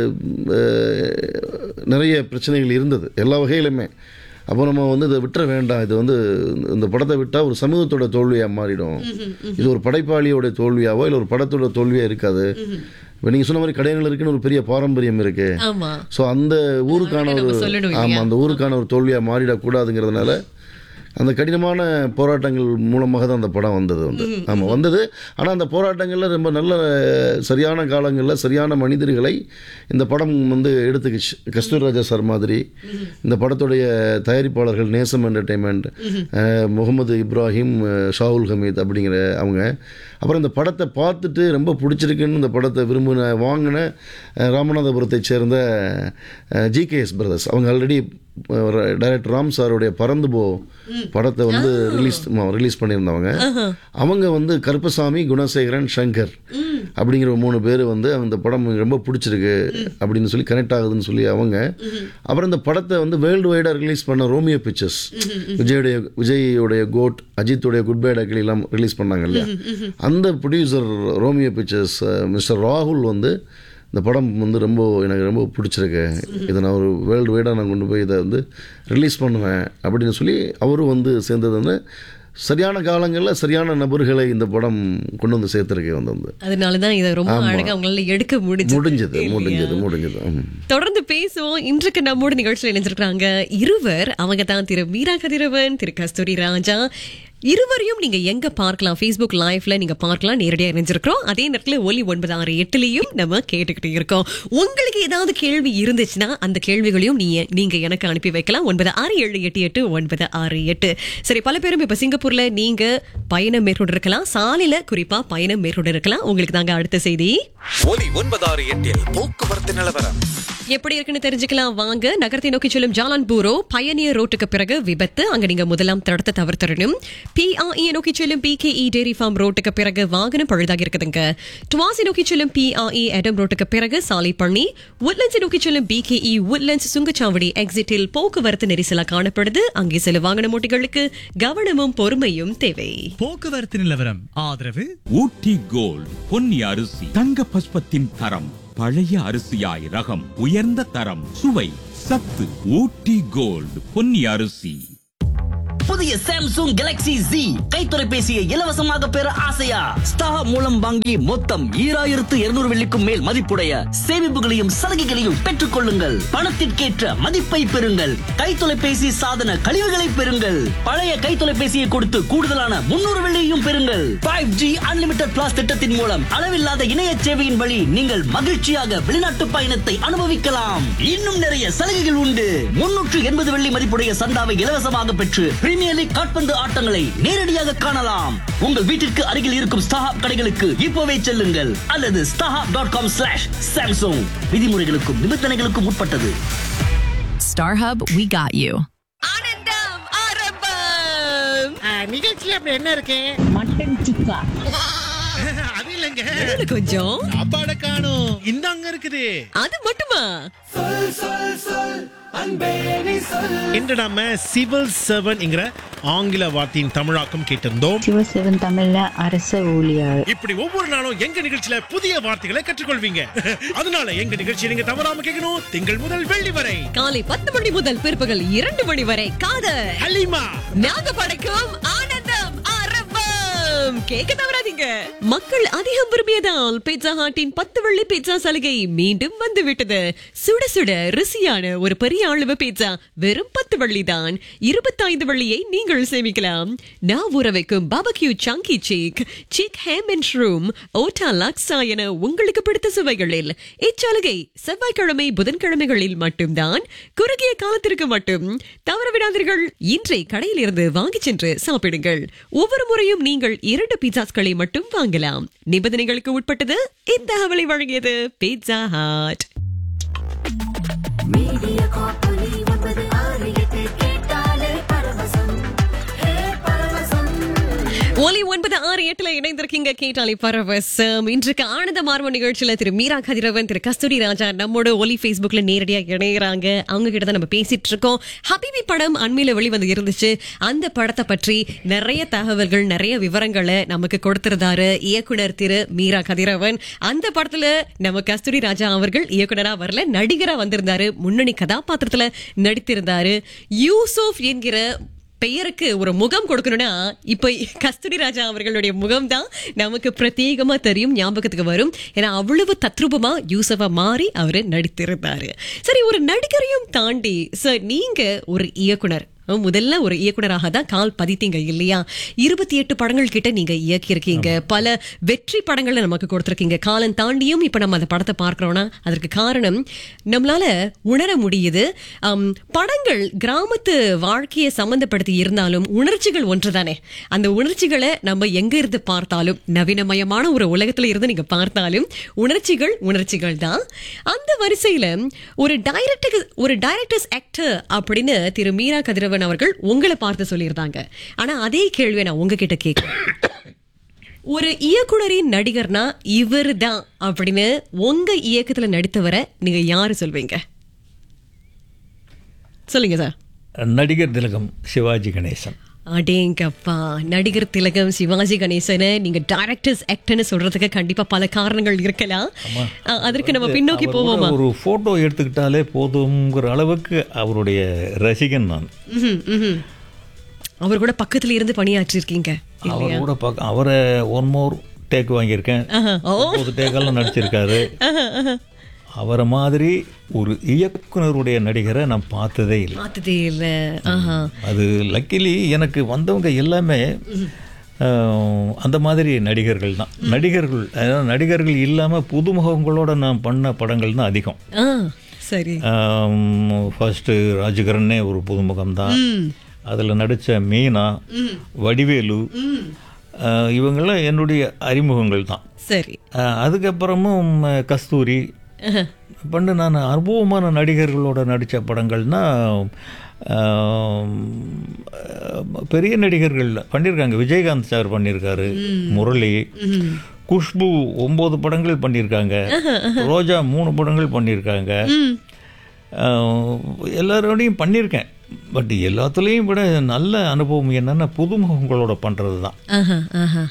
அஹ், நிறைய பிரச்சனைகள் இருந்தது எல்லா வகையிலுமே அப்போ நம்ம வந்து இதை விட்டுற வேண்டாம் இது வந்து இந்த படத்தை விட்டால் ஒரு சமூகத்தோட தோல்வியாக மாறிடும் இது ஒரு படைப்பாளியோட தோல்வியாவோ இல்லை ஒரு படத்தோட தோல்வியாக இருக்காது இப்போ நீங்கள் சொன்ன மாதிரி கடைகள் இருக்குன்னு ஒரு பெரிய பாரம்பரியம் இருக்குது ஆமா ஸோ அந்த ஊருக்கான நம்ம ஒரு சொல்லணும் இல்லையா? ஆமாம் அந்த ஊருக்கான ஒரு தோல்வியாக மாறிடக்கூடாதுங்கிறதுனால அந்த கடினமான போராட்டங்கள் மூலமாக தான் அந்த படம் வந்தது வந்து ஆமாம் வந்தது ஆனால் அந்த போராட்டங்களில் ரொம்ப நல்ல சரியான காலங்களில் சரியான மனிதர்களை இந்த படம் வந்து எடுத்துக்கிச்சு கஸ்தூரி ராஜா சார் மாதிரி இந்த படத்துடைய தயாரிப்பாளர்கள் நேசம் என்டர்டெயின்மெண்ட் முகமது இப்ராஹிம் அஹ், ஷாவுல் ஹமீத் அப்படிங்கிற அவங்க அப்புறம் இந்த படத்தை பார்த்துட்டு ரொம்ப பிடிச்சிருக்குன்னு இந்த படத்தை விரும்பின வாங்கின அஹ், ராமநாதபுரத்தை சேர்ந்த ஜிகேஎஸ் பிரதர்ஸ் அவங்க ஆல்ரெடி டைரக்டர் ராம் சாருடைய பறந்து போ படத்தை வந்து ரிலீஸ் ரிலீஸ் பண்ணியிருந்தவங்க அவங்க வந்து கருப்பசாமி குணசேகரன் சங்கர் அப்படிங்கிற ஒரு மூணு பேர் வந்து அந்த படம் எனக்கு ரொம்ப பிடிச்சிருக்கு அப்படின்னு சொல்லி கனெக்ட் ஆகுதுன்னு சொல்லி அவங்க அப்புறம் இந்த படத்தை வந்து வேர்ல்டு வைடாக ரிலீஸ் பண்ண Romeo pictures விஜயோடைய விஜயோடைய code அஜித்துடைய good bye டக்கிலாம் release பண்ணாங்க இல்லையா அந்த ப்ரொடியூசர் ரோமியோ பிக்சர்ஸ் மிஸ்டர் ராகுல் வந்து இந்த படம் வந்து ரொம்ப எனக்கு ரொம்ப பிடிச்சிருக்கு இதை நான் ஒரு வேர்ல்டு வைடாக நான் கொண்டு போய் இதை வந்து ரிலீஸ் பண்ணுவேன் அப்படின்னு சொல்லி அவரும் வந்து சேர்ந்தது வந்து சரியான காலங்களில் சரியான நபர்களை இந்த படம் கொண்டு வந்து சேர்த்துருக்கு வந்து வந்து அதனாலதான் இதை ரொம்ப அழகா அவங்களால எடுக்க முடிஞ்சது முடிஞ்சது முடிஞ்சது முடிஞ்சது ம். தொடர்ந்து பேசுவோம் இன்றைக்கு நம்மோட நிகழ்ச்சியில் இணைஞ்சிருக்காங்க இருவர் அவங்க தான் திரு மீரா கதிரவன் திரு கஸ்தூரி ராஜா இருவரையும் நீங்க எங்க பார்க்கலாம் ஃபேஸ்புக் லைவ்ல நீங்க பார்க்கலாம் நேரடியா இணைஞ்சிருக்கிறோம் அதே நேரத்துல ஒலி ஒன்பது ஆறு எட்டுலயும் நம்ம கேட்டுக்கிட்டு இருக்கோம் உங்களுக்கு ஏதாவது கேள்வி இருந்துச்சுன்னா அந்த கேள்விகளையும் நீங்க நீங்க எனக்கு அனுப்பி வைக்கலாம் ஒன்பது ஆறு ஏழு எட்டு எட்டு ஒன்பது ஆறு எட்டு சரி பல பேரும் இப்ப சிங்கப்பூர்ல நீங்க பயணம் மேற்கொண்டு இருக்கலாம் சாலையில குறிப்பா பயணம் மேற்கொண்டு இருக்கலாம் உங்களுக்கு தாங்க அடுத்த செய்தி ஒலி ஒன்பதாறு எட்டில் போக்குவரத்து நிலவரம் எப்படி இருக்குன்னு தெரிஞ்சுக்கலாம் வாங்க நகரத்தை நோக்கி செல்லும் ஜாலான் பூரோ பயணியர் ரோட்டுக்கு பிறகு விபத்து அங்க நீங்க முதலாம் தடத்தை தவிர்த்தரணும் பிஆஇ நோக்கி செல்லும் பிகேஇ டேரி ஃபார்ம் ரோட்டுக்கு பிறகு வாகனம் பழுதாகி இருக்குதுங்க டுவாசி நோக்கி செல்லும் பிஆஇ எடம் ரோட்டுக்கு பிறகு சாலை பண்ணி உட்லண்ட்ஸ் நோக்கி செல்லும் பிகேஇ உட்லண்ட்ஸ் சுங்கச்சாவடி எக்ஸிட்டில் போக்குவரத்து நெரிசலா காணப்படுது அங்கே சில வாகன ஓட்டிகளுக்கு கவனமும் பொறுமையும் தேவை போக்குவரத்து நிலவரம் ஆதரவு ஊட்டி கோல்ட் பொன்னி அரிசி தங்க பஸ்பத்தின் தரம் பழைய அரிசியாய் ரகம் உயர்ந்த தரம் சுவை சத்து ஊட்டி கோல்ட் பொன்னி அரிசி புதிய சாம்சங் கேலக்ஸி Z கைத்தொலைபேசியை இலவசமாக பெற ஆசையா ஸ்டார் மூலம் வாங்கி மொத்தம் ஈராயிரத்து இருநூறு வெள்ளிக்கும் மேல் மதிப்புடைய சேமிப்புகளையும் சலுகைகளையும் பெற்றுக் கொள்ளுங்கள் பணத்திற்கேற்ற மதிப்பை பெறுங்கள் கைத்தொலைபேசி சாதன கழிவுகளை பெறுங்கள் பழைய கைத்தொலைபேசியை கொடுத்து கூடுதலான முன்னூறு வெள்ளியையும் பெறுங்கள் ஃபைவ் ஜி அன்லிமிட்டட் பிளாஸ் திட்டத்தின் மூலம் அளவில்லாத இணைய சேவையின் வழி நீங்கள் மகிழ்ச்சியாக வெளிநாட்டு பயணத்தை அனுபவிக்கலாம் இன்னும் நிறைய சலுகைகள் உண்டு முன்னூற்று எண்பது வெள்ளி மதிப்புடைய சந்தாவை இலவசமாக பெற்று பிரீமியர் லீக் காட்பந்து ஆட்டங்களை நேரடியாக காணலாம் உங்கள் வீட்டிற்கு அருகில் இருக்கும் ஸ்டாஹாப் கடைகளுக்கு இப்போவே செல்லுங்கள் அல்லது StarHub dot com slash Samsung விதிமுறைகளுக்கும் நிபந்தனைகளுக்கும் உட்பட்டது StarHub, we got you. ஆனந்தம் ஆரம்பம் நிகழ்ச்சியில அப்படி என்ன இருக்கு Mutton tikka. அது இல்லைங்க இதுல கொஞ்சம் சாப்பாட காணும் இந்தாங்க இருக்குது அது மட்டுமா இன்று நாம சிவில் சர்வன்ங்கிற ஆங்கில வார்த்தையின் தமிழாக்கம் கேட்டிருந்தோம் சிவசிவன் தமிழ்ல அரச ஊழியர் இப்படி ஒவ்வொரு நாளும் எங்க நிகழ்ச்சியில புதிய வார்த்தைகளை கற்றுக்கொள்வீங்க அதனால எங்க நிகழ்ச்சியை நீங்க தவறாம கேட்கணும் திங்கள் முதல் வெள்ளி வரை காலை பத்து மணி முதல் பிற்பகல் இரண்டு மணி வரை காதல் ஹலிமா நாங்க படைக்கும் ஆனந்தம் ஆரம்பம் கேட்க தவறாதீங்க மக்கள் அதிகம் விரும்பியதால் பீட்சா ஹாட்டின் பத்து வெள்ளி பீட்சா சலுகை மீண்டும் வந்து விட்டது சுட சுட ருசியான ஒரு பெரிய அளவு பீட்சா வெறும் பத்து வெள்ளி தான் இருபத்தைந்து வெள்ளியை நீங்கள் சேமிக்கலாம் நான் ஊற வைக்கும் barbecue chunky chick chick ham and shroom ஓட்டா லக்ஸா என உங்களுக்கு பிடித்த சுவைகளில் இச்சலுகை செவ்வாய்க்கிழமை புதன்கிழமைகளில் மட்டும்தான் குறுகிய காலத்திற்கு மட்டும் தவறவிடாதீர்கள் இன்றை கடையில் இருந்து வாங்கிச் சென்று சாப்பிடுங்கள் ஒவ்வொரு முறையும் நீங்கள் இரண்டு பீட்சாஸ்களை மட்டும் வாங்கலாம் நிபந்தனைகளுக்கு உட்பட்டது இத்தகவலை வழங்கியது பீட்சா ஹாட் மீடியா காப்பொலி ஒன்பது ஆறு எட்டு கேட்டாலே பரவசம் ஹே பரவசம் ஒலி ஒன்பது ஆறு எட்டுல இணைந்திருக்கீங்க கேட்டாலே பரவசம் இன்றைக்கு ஆனந்த மார்ம நிகழ்ச்சியில திரு மீரா கதிரவன் திரு கஸ்தூரி ராஜா நம்மோட ஒலி Facebookல நேரடியா இணையறாங்க அவங்க கிட்ட தான் நம்ம பேசிட்டு இருக்கோம் ஹபிபி படம் அண்மையில வெளிவந்து இருந்துச்சு அந்த படத்தை பற்றி நிறைய தகவல்கள் நிறைய விவரங்களை நமக்கு கொடுத்திருந்தாரு இயக்குனர் திரு மீரா கதிரவன் அந்த படத்துல நம்ம கஸ்தூரி ராஜா அவர்கள் இயக்குனரா வரல நடிகரா வந்திருந்தாரு முன்னணி கதாபாத்திரத்துல நடித்திருந்தாரு யூசுப் என்கிற பெயருக்கு ஒரு முகம் கொடுக்கணும்னா இப்ப கஸ்தூரி ராஜா அவர்களுடைய முகம் தான் நமக்கு பிரத்யேகமா தெரியும் ஞாபகத்துக்கு வரும் ஏன்னா அவ்வளவு தத்ரூபமா யூசஃபா மாறி அவரு நடித்திருந்தாரு சரி ஒரு நடிகரையும் தாண்டி சார் நீங்க ஒரு இயக்குனர் முதல்ல ஒரு இயக்குனராக தான் கால் பதித்தீங்க இல்லையா இருபத்தி எட்டு படங்கள் கிட்ட நீங்க இயக்கியிருக்கீங்க பல வெற்றி படங்களை நமக்கு கொடுத்திருக்கீங்க காலம் தாண்டியும் இப்ப நம்ம அந்த படத்தை பார்க்கிறோம்னா அதற்கு காரணம் நம்மளால உணர முடியுது ஆம், படங்கள் கிராமத்து வாழ்க்கையை சம்பந்தப்படுத்தி இருந்தாலும் உணர்ச்சிகள் ஒன்றுதானே அந்த உணர்ச்சிகளை நம்ம எங்க இருந்து பார்த்தாலும் நவீனமயமான ஒரு உலகத்துல இருந்து நீங்க பார்த்தாலும் உணர்ச்சிகள் உணர்ச்சிகள் தான் அந்த வரிசையில ஒரு டைரக்டர் ஒரு டைரக்டர்ஸ் ஆக்டர் அப்படின்னு திரு மீரா கதிரவன் அவர்கள் உங்களை பார்த்து சொல்லியிருந்தாங்க ஆனா அதே கேள்வியை நான் உங்ககிட்ட கேட்கிறேன் ஒரு இயக்குனரின் நடிகர்னா இவர்தான் அப்படின்னு உங்க இயக்கத்துல நடித்தவரை நீங்க யாரு சொல்வீங்க சொல்லுங்க சார் நடிகர் திலகம் சிவாஜி கணேசன் அடேங்கப்பா நடிகர் திலகம் சிவாஜி கணேசனை நீங்க டைரக்டர்ஸ் ஆக்டர்னு சொல்றதுக்கு கண்டிப்பா பல காரணங்கள் இருக்கலாம் அஹ், அதற்கு நம்ம பின்னோக்கி அவர் கூட போவோமா ஒரு போட்டோ எடுத்துக்கிட்டாலே போதுங்கிற அளவுக்கு அவருடைய ரசிகன் நான் ம்ஹும், ம்ஹும். அவர் கூட பக்கத்துல இருந்து பணியாற்றிருக்கீங்க அவர் கூட பார்க்க அவரை ஒன் மோர் டேக் வாங்கியிருக்கேன் ஆஹா, ஓ. ஒன்பது டேக்கெல்லாம் நடிச்சிருக்காரு அவரை மாதிரி ஒரு இயக்குனருடைய நடிகரை நான் பார்த்ததே இல்லை பார்த்ததே இல்ல ஆஹா அது லக்கிலி எனக்கு வந்தவங்க எல்லாமே அஹ், அந்த மாதிரி நடிகர்கள் தான் நடிகர்கள் அதாவது நடிகர்கள் இல்லாமல் புதுமுகங்களோட நான் பண்ண படங்கள் தான் அதிகம் ஆ சரி ஃபர்ஸ்ட்டு ராஜகரனே ஒரு புதுமுகம் தான் அதில் நடித்த மீனா வடிவேலு அஹ், இவங்கெல்லாம் என்னுடைய அறிமுகங்கள் தான் சரி அஹ், அதுக்கப்புறமும் அஹ், கஸ்தூரி பண்ணு நான் அனுபவமான நடிகர்களோட நடித்த படங்கள்னா ஆம், அஹ், பெரிய நடிகர்கள் பண்ணியிருக்காங்க விஜயகாந்த் சார் பண்ணியிருக்காரு முரளி குஷ்பு ஒம்பது படங்கள் பண்ணியிருக்காங்க ரோஜா மூணு படங்கள் பண்ணியிருக்காங்க ஆஹ், எல்லாரோடையும் பண்ணியிருக்கேன் பட் எல்லாத்துலேயும் விட நல்ல அனுபவம் என்னன்னா புதுமுகங்களோட பண்ணுறது தான் ஆஹா ஆஹா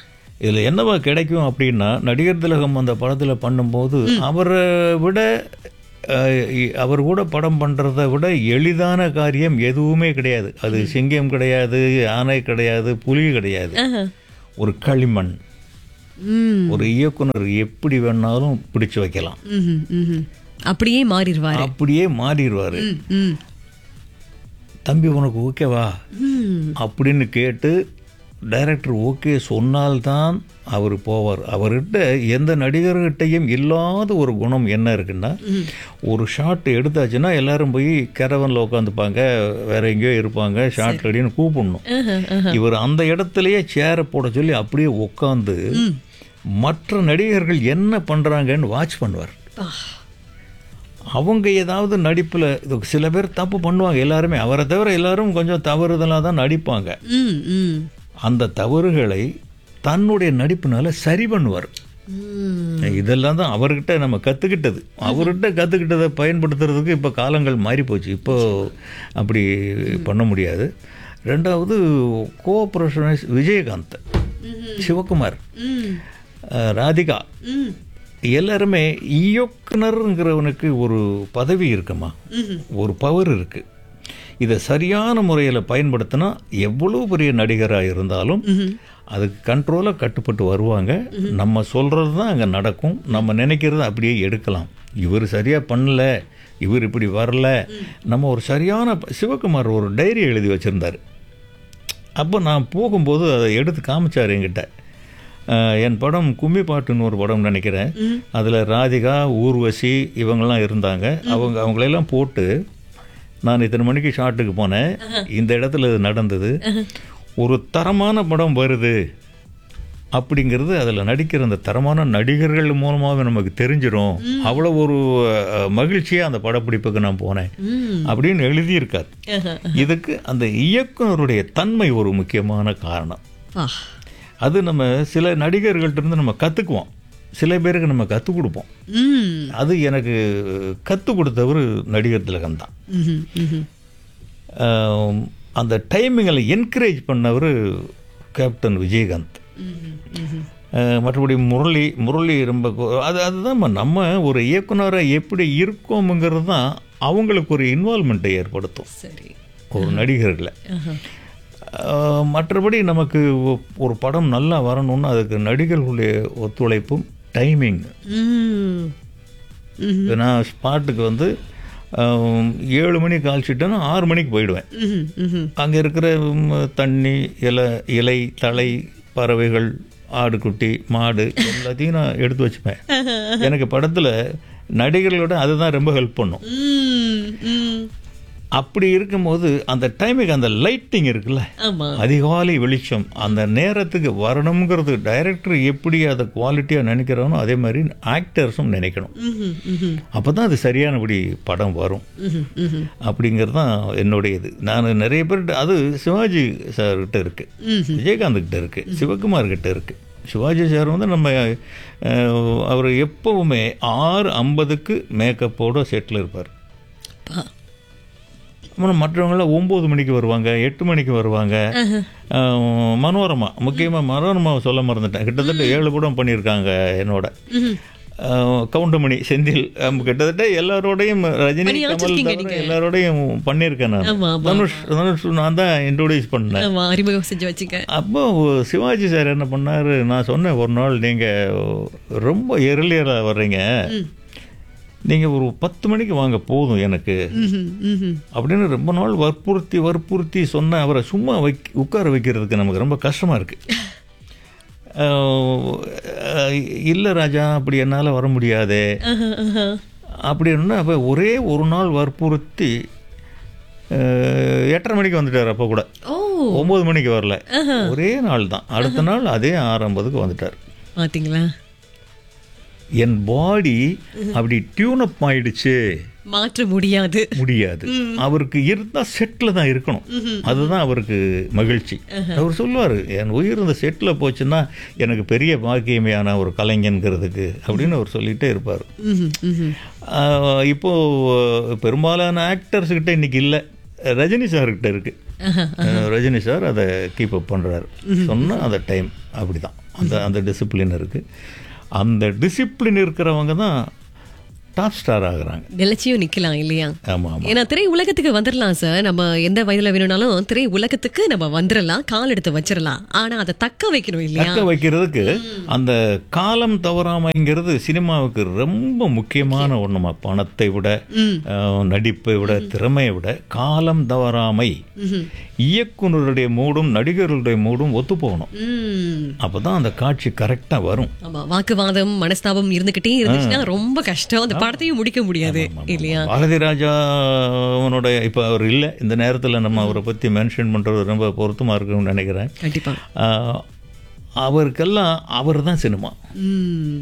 இதில் என்னவா கிடைக்கும் அப்படின்னா நடிகர் திலகம் அந்த படத்தில் பண்ணும்போது அவரை விட அஹ், இ- அவர் கூட படம் பண்ணுறதை விட எளிதான காரியம் எதுவுமே கிடையாது அது சிங்கம் கிடையாது யானை கிடையாது புலி கிடையாது ஒரு களிமண் ம் ஒரு இயக்குனர் எப்படி வேணாலும் பிடிச்சு வைக்கலாம் ம்ஹும், ம்ஹும். அப்படியே மாறிடுவாரு அப்படியே மாறிடுவார் ம், ம். தம்பி உனக்கு ஓகேவா அப்படின்னு கேட்டு டைரக்டர் ஓகே சொன்னால்தான் அவர் போவார் அவர்கிட்ட எந்த நடிகர்கிட்டையும் இல்லாத ஒரு குணம் என்ன இருக்குன்னா ஒரு ஷாட் எடுத்தாச்சுன்னா எல்லாரும் போய் கேரவனில் உட்காந்துப்பாங்க வேற எங்கேயோ இருப்பாங்க ஷாட் ரெடின்னு கூப்பிடணும் இவர் அந்த இடத்துலயே சேரை போட சொல்லி அப்படியே உட்காந்து மற்ற நடிகர்கள் என்ன பண்றாங்கன்னு வாட்ச் பண்ணுவார் அவங்க ஏதாவது நடிப்பில் சில பேர் தப்பு பண்ணுவாங்க எல்லாருமே அவரை தவிர எல்லாரும் கொஞ்சம் தவறுதலாக தான் நடிப்பாங்க ம், ம். அந்த தவறுகளை தன்னுடைய நடிப்புனால சரி பண்ணுவார் இதெல்லாம் தான் அவர்கிட்ட நம்ம கற்றுக்கிட்டது அவர்கிட்ட கற்றுக்கிட்டதை பயன்படுத்துறதுக்கு இப்போ காலங்கள் மாறி போச்சு இப்போ அப்படி பண்ண முடியாது ரெண்டாவது கோஆப்ரேஷன் விஜயகாந்த் சிவகுமார் அஹ், ராதிகா எல்லாருமே இயக்குனருங்கிறவனுக்கு ஒரு பதவி இருக்குமா ஒரு பவர் இருக்கு இதை சரியான முறையில் பயன்படுத்தினா எவ்வளோ பெரிய நடிகராக இருந்தாலும் அதுக்கு கண்ட்ரோலாக கட்டுப்பட்டு வருவாங்க நம்ம சொல்கிறது தான் அங்கே நடக்கும் நம்ம நினைக்கிறத அப்படியே எடுக்கலாம் இவர் சரியாக பண்ணல இவர் இப்படி வரல நம்ம ஒரு சரியான சிவகுமார் ஒரு டைரி எழுதி வச்சுருந்தார் அப்போ நான் போகும்போது அதை எடுத்து காமிச்சார் என்கிட்ட அஹ், என் படம் கும்மி பாட்டுன்னு ஒரு படம் நினைக்கிறேன் அதில் ராதிகா ஊர்வசி இவங்கெல்லாம் இருந்தாங்க அவங்க அவங்களெல்லாம் போட்டு நான் இத்தனை மணிக்கு ஷாட்டுக்கு போனேன் இந்த இடத்துல இது நடந்தது ஒரு தரமான படம் வருது அப்படிங்கிறது அதில் நடிக்கிற அந்த தரமான நடிகர்கள் மூலமாகவே நமக்கு தெரிஞ்சிடும் அவ்வளோ ஒரு அஹ், மகிழ்ச்சியாக அந்த படப்பிடிப்புக்கு நான் போனேன் அப்படின்னு எழுதியிருக்கார் இதுக்கு அந்த இயக்குனருடைய தன்மை ஒரு முக்கியமான காரணம் ஆ. அது நம்ம சில நடிகர்கள்ட்ட இருந்து நம்ம கற்றுக்குவோம் சில பேருக்கு நம்ம கற்றுக் கொடுப்போம் ம். அது எனக்கு கற்றுக் கொடுத்தவர் நடிகர் திலகம் தான் ம்ஹும், ம்ஹும். ஆம், அந்த டைமிங்கில் என்கரேஜ் பண்ணவர் கேப்டன் விஜயகாந்த் அஹ், மற்றபடி முரளி முரளி ரொம்ப கு- அது அதுதான் நம்ம- நம்ம ஒரு இயக்குனராக எப்படி இருக்கோமுங்கிறது தான் அவங்களுக்கு ஒரு இன்வால்மெண்ட்டை ஏற்படுத்தும் சரி ஒரு நடிகர்களை அஹ், மற்றபடி நமக்கு ஒ- ஒரு படம் நல்லா வரணும்னா அதுக்கு நடிகர்களுடைய ஒத்துழைப்பும் டைமிங் ம். இப்போ நான் ஸ்பாட்டுக்கு வந்து ஆம், ஏழு மணிக்கு கால்ச்சிட்டேன்னா ஆறு மணிக்கு போயிடுவேன் ம்ஹும், ம்ஹும். அங்கே இருக்கிற ம், தண்ணி இலை இலை தழை பறவைகள் ஆடுகுட்டி மாடு எல்லாத்தையும் நான் எடுத்து வச்சுப்பேன் எனக்கு படத்தில் நடிகர்களோட அதுதான் ரொம்ப ஹெல்ப் பண்ணும் ம், ம். அப்படி இருக்கும்போது அந்த டைமுக்கு அந்த லைட்டிங் இருக்குல்ல ஆமா அதிகாலை வெளிச்சம் அந்த நேரத்துக்கு வரணுங்கிறது டைரக்டர் எப்படி அதை குவாலிட்டியாக நினைக்கிறானோ அதே மாதிரி ஆக்டர்ஸும் நினைக்கணும் ம்ஹும், ம்ஹும், அப்போ தான் அது சரியானபடி படம் வரும் ம்ஹும், ம்ஹும். அப்படிங்கிறது தான் என்னுடைய இது நான் நிறைய பேர்கிட்ட அது சிவாஜி சார்கிட்ட இருக்கு விஜயகாந்த் கிட்ட இருக்கு சிவகுமார் கிட்ட இருக்கு சிவாஜி சார் வந்து நம்ம அஹ், அவர் எப்பவுமே ஆறு ஐம்பதுக்கு மேக்கப்போட செட்டில் இருப்பார் பா. அப்புறம் மற்றவங்களாம் ஒம்பது மணிக்கு வருவாங்க எட்டு மணிக்கு வருவாங்க அஹ், மனோரமா முக்கியமாக மனோரமாவை சொல்ல மறந்துட்டேன் கிட்டத்தட்ட ஏழு படம் பண்ணியிருக்காங்க என்னோட அஹ், கவுண்டமணி செந்தில் அஹ், கிட்டத்தட்ட எல்லாரோடையும் ரஜினி கமல் பணியாற்றிருக்கீங்க தவிர நீங்க. எல்லாரோடையும் பண்ணியிருக்கேன் நான் ஆமா, ஆமா, தனுஷ் தனுஷ் நான் தான் இன்ட்ரோடியூஸ் பண்ணேன் ஆமா அறிமுகம் செஞ்சு வச்சுக்க அப்போ சிவாஜி சார் என்ன பண்ணாரு நான் சொன்னேன் ஒரு நாள் நீங்கள் ரொம்ப எர்லியராக வர்றீங்க நீங்கள் ஒரு பத்து மணிக்கு வாங்க போதும் எனக்கு ம்ஹும், ம்ஹும். அப்படின்னு ரொம்ப நாள் வற்புறுத்தி வற்புறுத்தி சொன்ன அவரை சும்மா வை உட்கார வைக்கிறதுக்கு நமக்கு ரொம்ப கஷ்டமாக இருக்குது இல்லை ராஜா அப்படி என்னால் வர முடியாதே ஆஹா, ஆஹா. அப்படின்னா அப்போ ஒரே ஒரு நாள் வற்புறுத்தி அஹ், எட்டரை மணிக்கு வந்துட்டார் அப்போ கூட ஓ ஒம்பது மணிக்கு வரல ஒரே நாள் தான் அடுத்த நாள் அதே ஆரம்பதுக்கு வந்துட்டார் பாத்தீங்களா என் பாடி அப்படி டியூன் அப் ஆயிடுச்சு மாற்ற முடியாது முடியாது அவருக்கு இருந்தா செட்டில் தான் இருக்கணும் அதுதான் அவருக்கு மகிழ்ச்சி அவர் சொல்லுவார் என் உயிர் இந்த செட்டில் போச்சுன்னா எனக்கு பெரிய பாக்கியமையான ஒரு கலைஞன்கிறதுக்கு அப்படின்னு அவர் சொல்லிட்டே இருப்பார் ம்ஹும், ம்ஹும். ஆஹ் இப்போ பெரும்பாலான ஆக்டர்ஸ் கிட்ட இன்னைக்கு இல்லை ரஜினி சார்கிட்ட இருக்கு ஆஹா. அஹ் ரஜினி சார் அதை கீப் அப் பண்றாரு சொன்னா அந்த டைம் அப்படிதான் அந்த அந்த டிசிப்ளின் இருக்குது அந்த டிசிப்ளின் இருக்கிறவங்க தான் டாப் ஸ்டார் ஆகுறாங்க நிலைச்சியும் நிக்கலாம் இல்லையா ஆமாம் ஆமாம் ஏன்னா திரை உலகத்துக்கு வந்துடலாம் சார் நம்ம எந்த வயதுல வேணும்னாலும் திரை உலகத்துக்கு நம்ம வந்துடலாம் கால் எடுத்து வச்சிடலாம் ஆனா அதை தக்க வைக்கணும் இல்லையா தக்க வைக்கிறதுக்கு அந்த காலம் தவறாமைங்கிறது சினிமாவுக்கு ரொம்ப முக்கியமான ஒண்ணுமா பணத்தை விட அஹ், நடிப்பை விட திறமையை விட காலம் தவறாமை இயக்குனருடைய மூடும் நடிகர்களுடைய மூடும் ஒத்து போகணும் ம். அப்பதான் அந்த காட்சி கரெக்டா வரும் ஆமா வாக்குவாதம் மனஸ்தாபம் இருந்துகிட்டே இருந்துச்சுன்னா ரொம்ப கஷ்டம் அந்த படத்தையும் முடிக்க முடியாது இல்லையா பாரதி ராஜா அவனோட இப்போ அவர் இல்லை இந்த நேரத்தில் நம்ம அவரை பற்றி மென்ஷன் பண்ணுறது ரொம்ப பொருத்தமாக இருக்கும்னு நினைக்கிறேன் கண்டிப்பா ஆஹ், அவருக்கெல்லாம் அவர் தான் சினிமா ம்.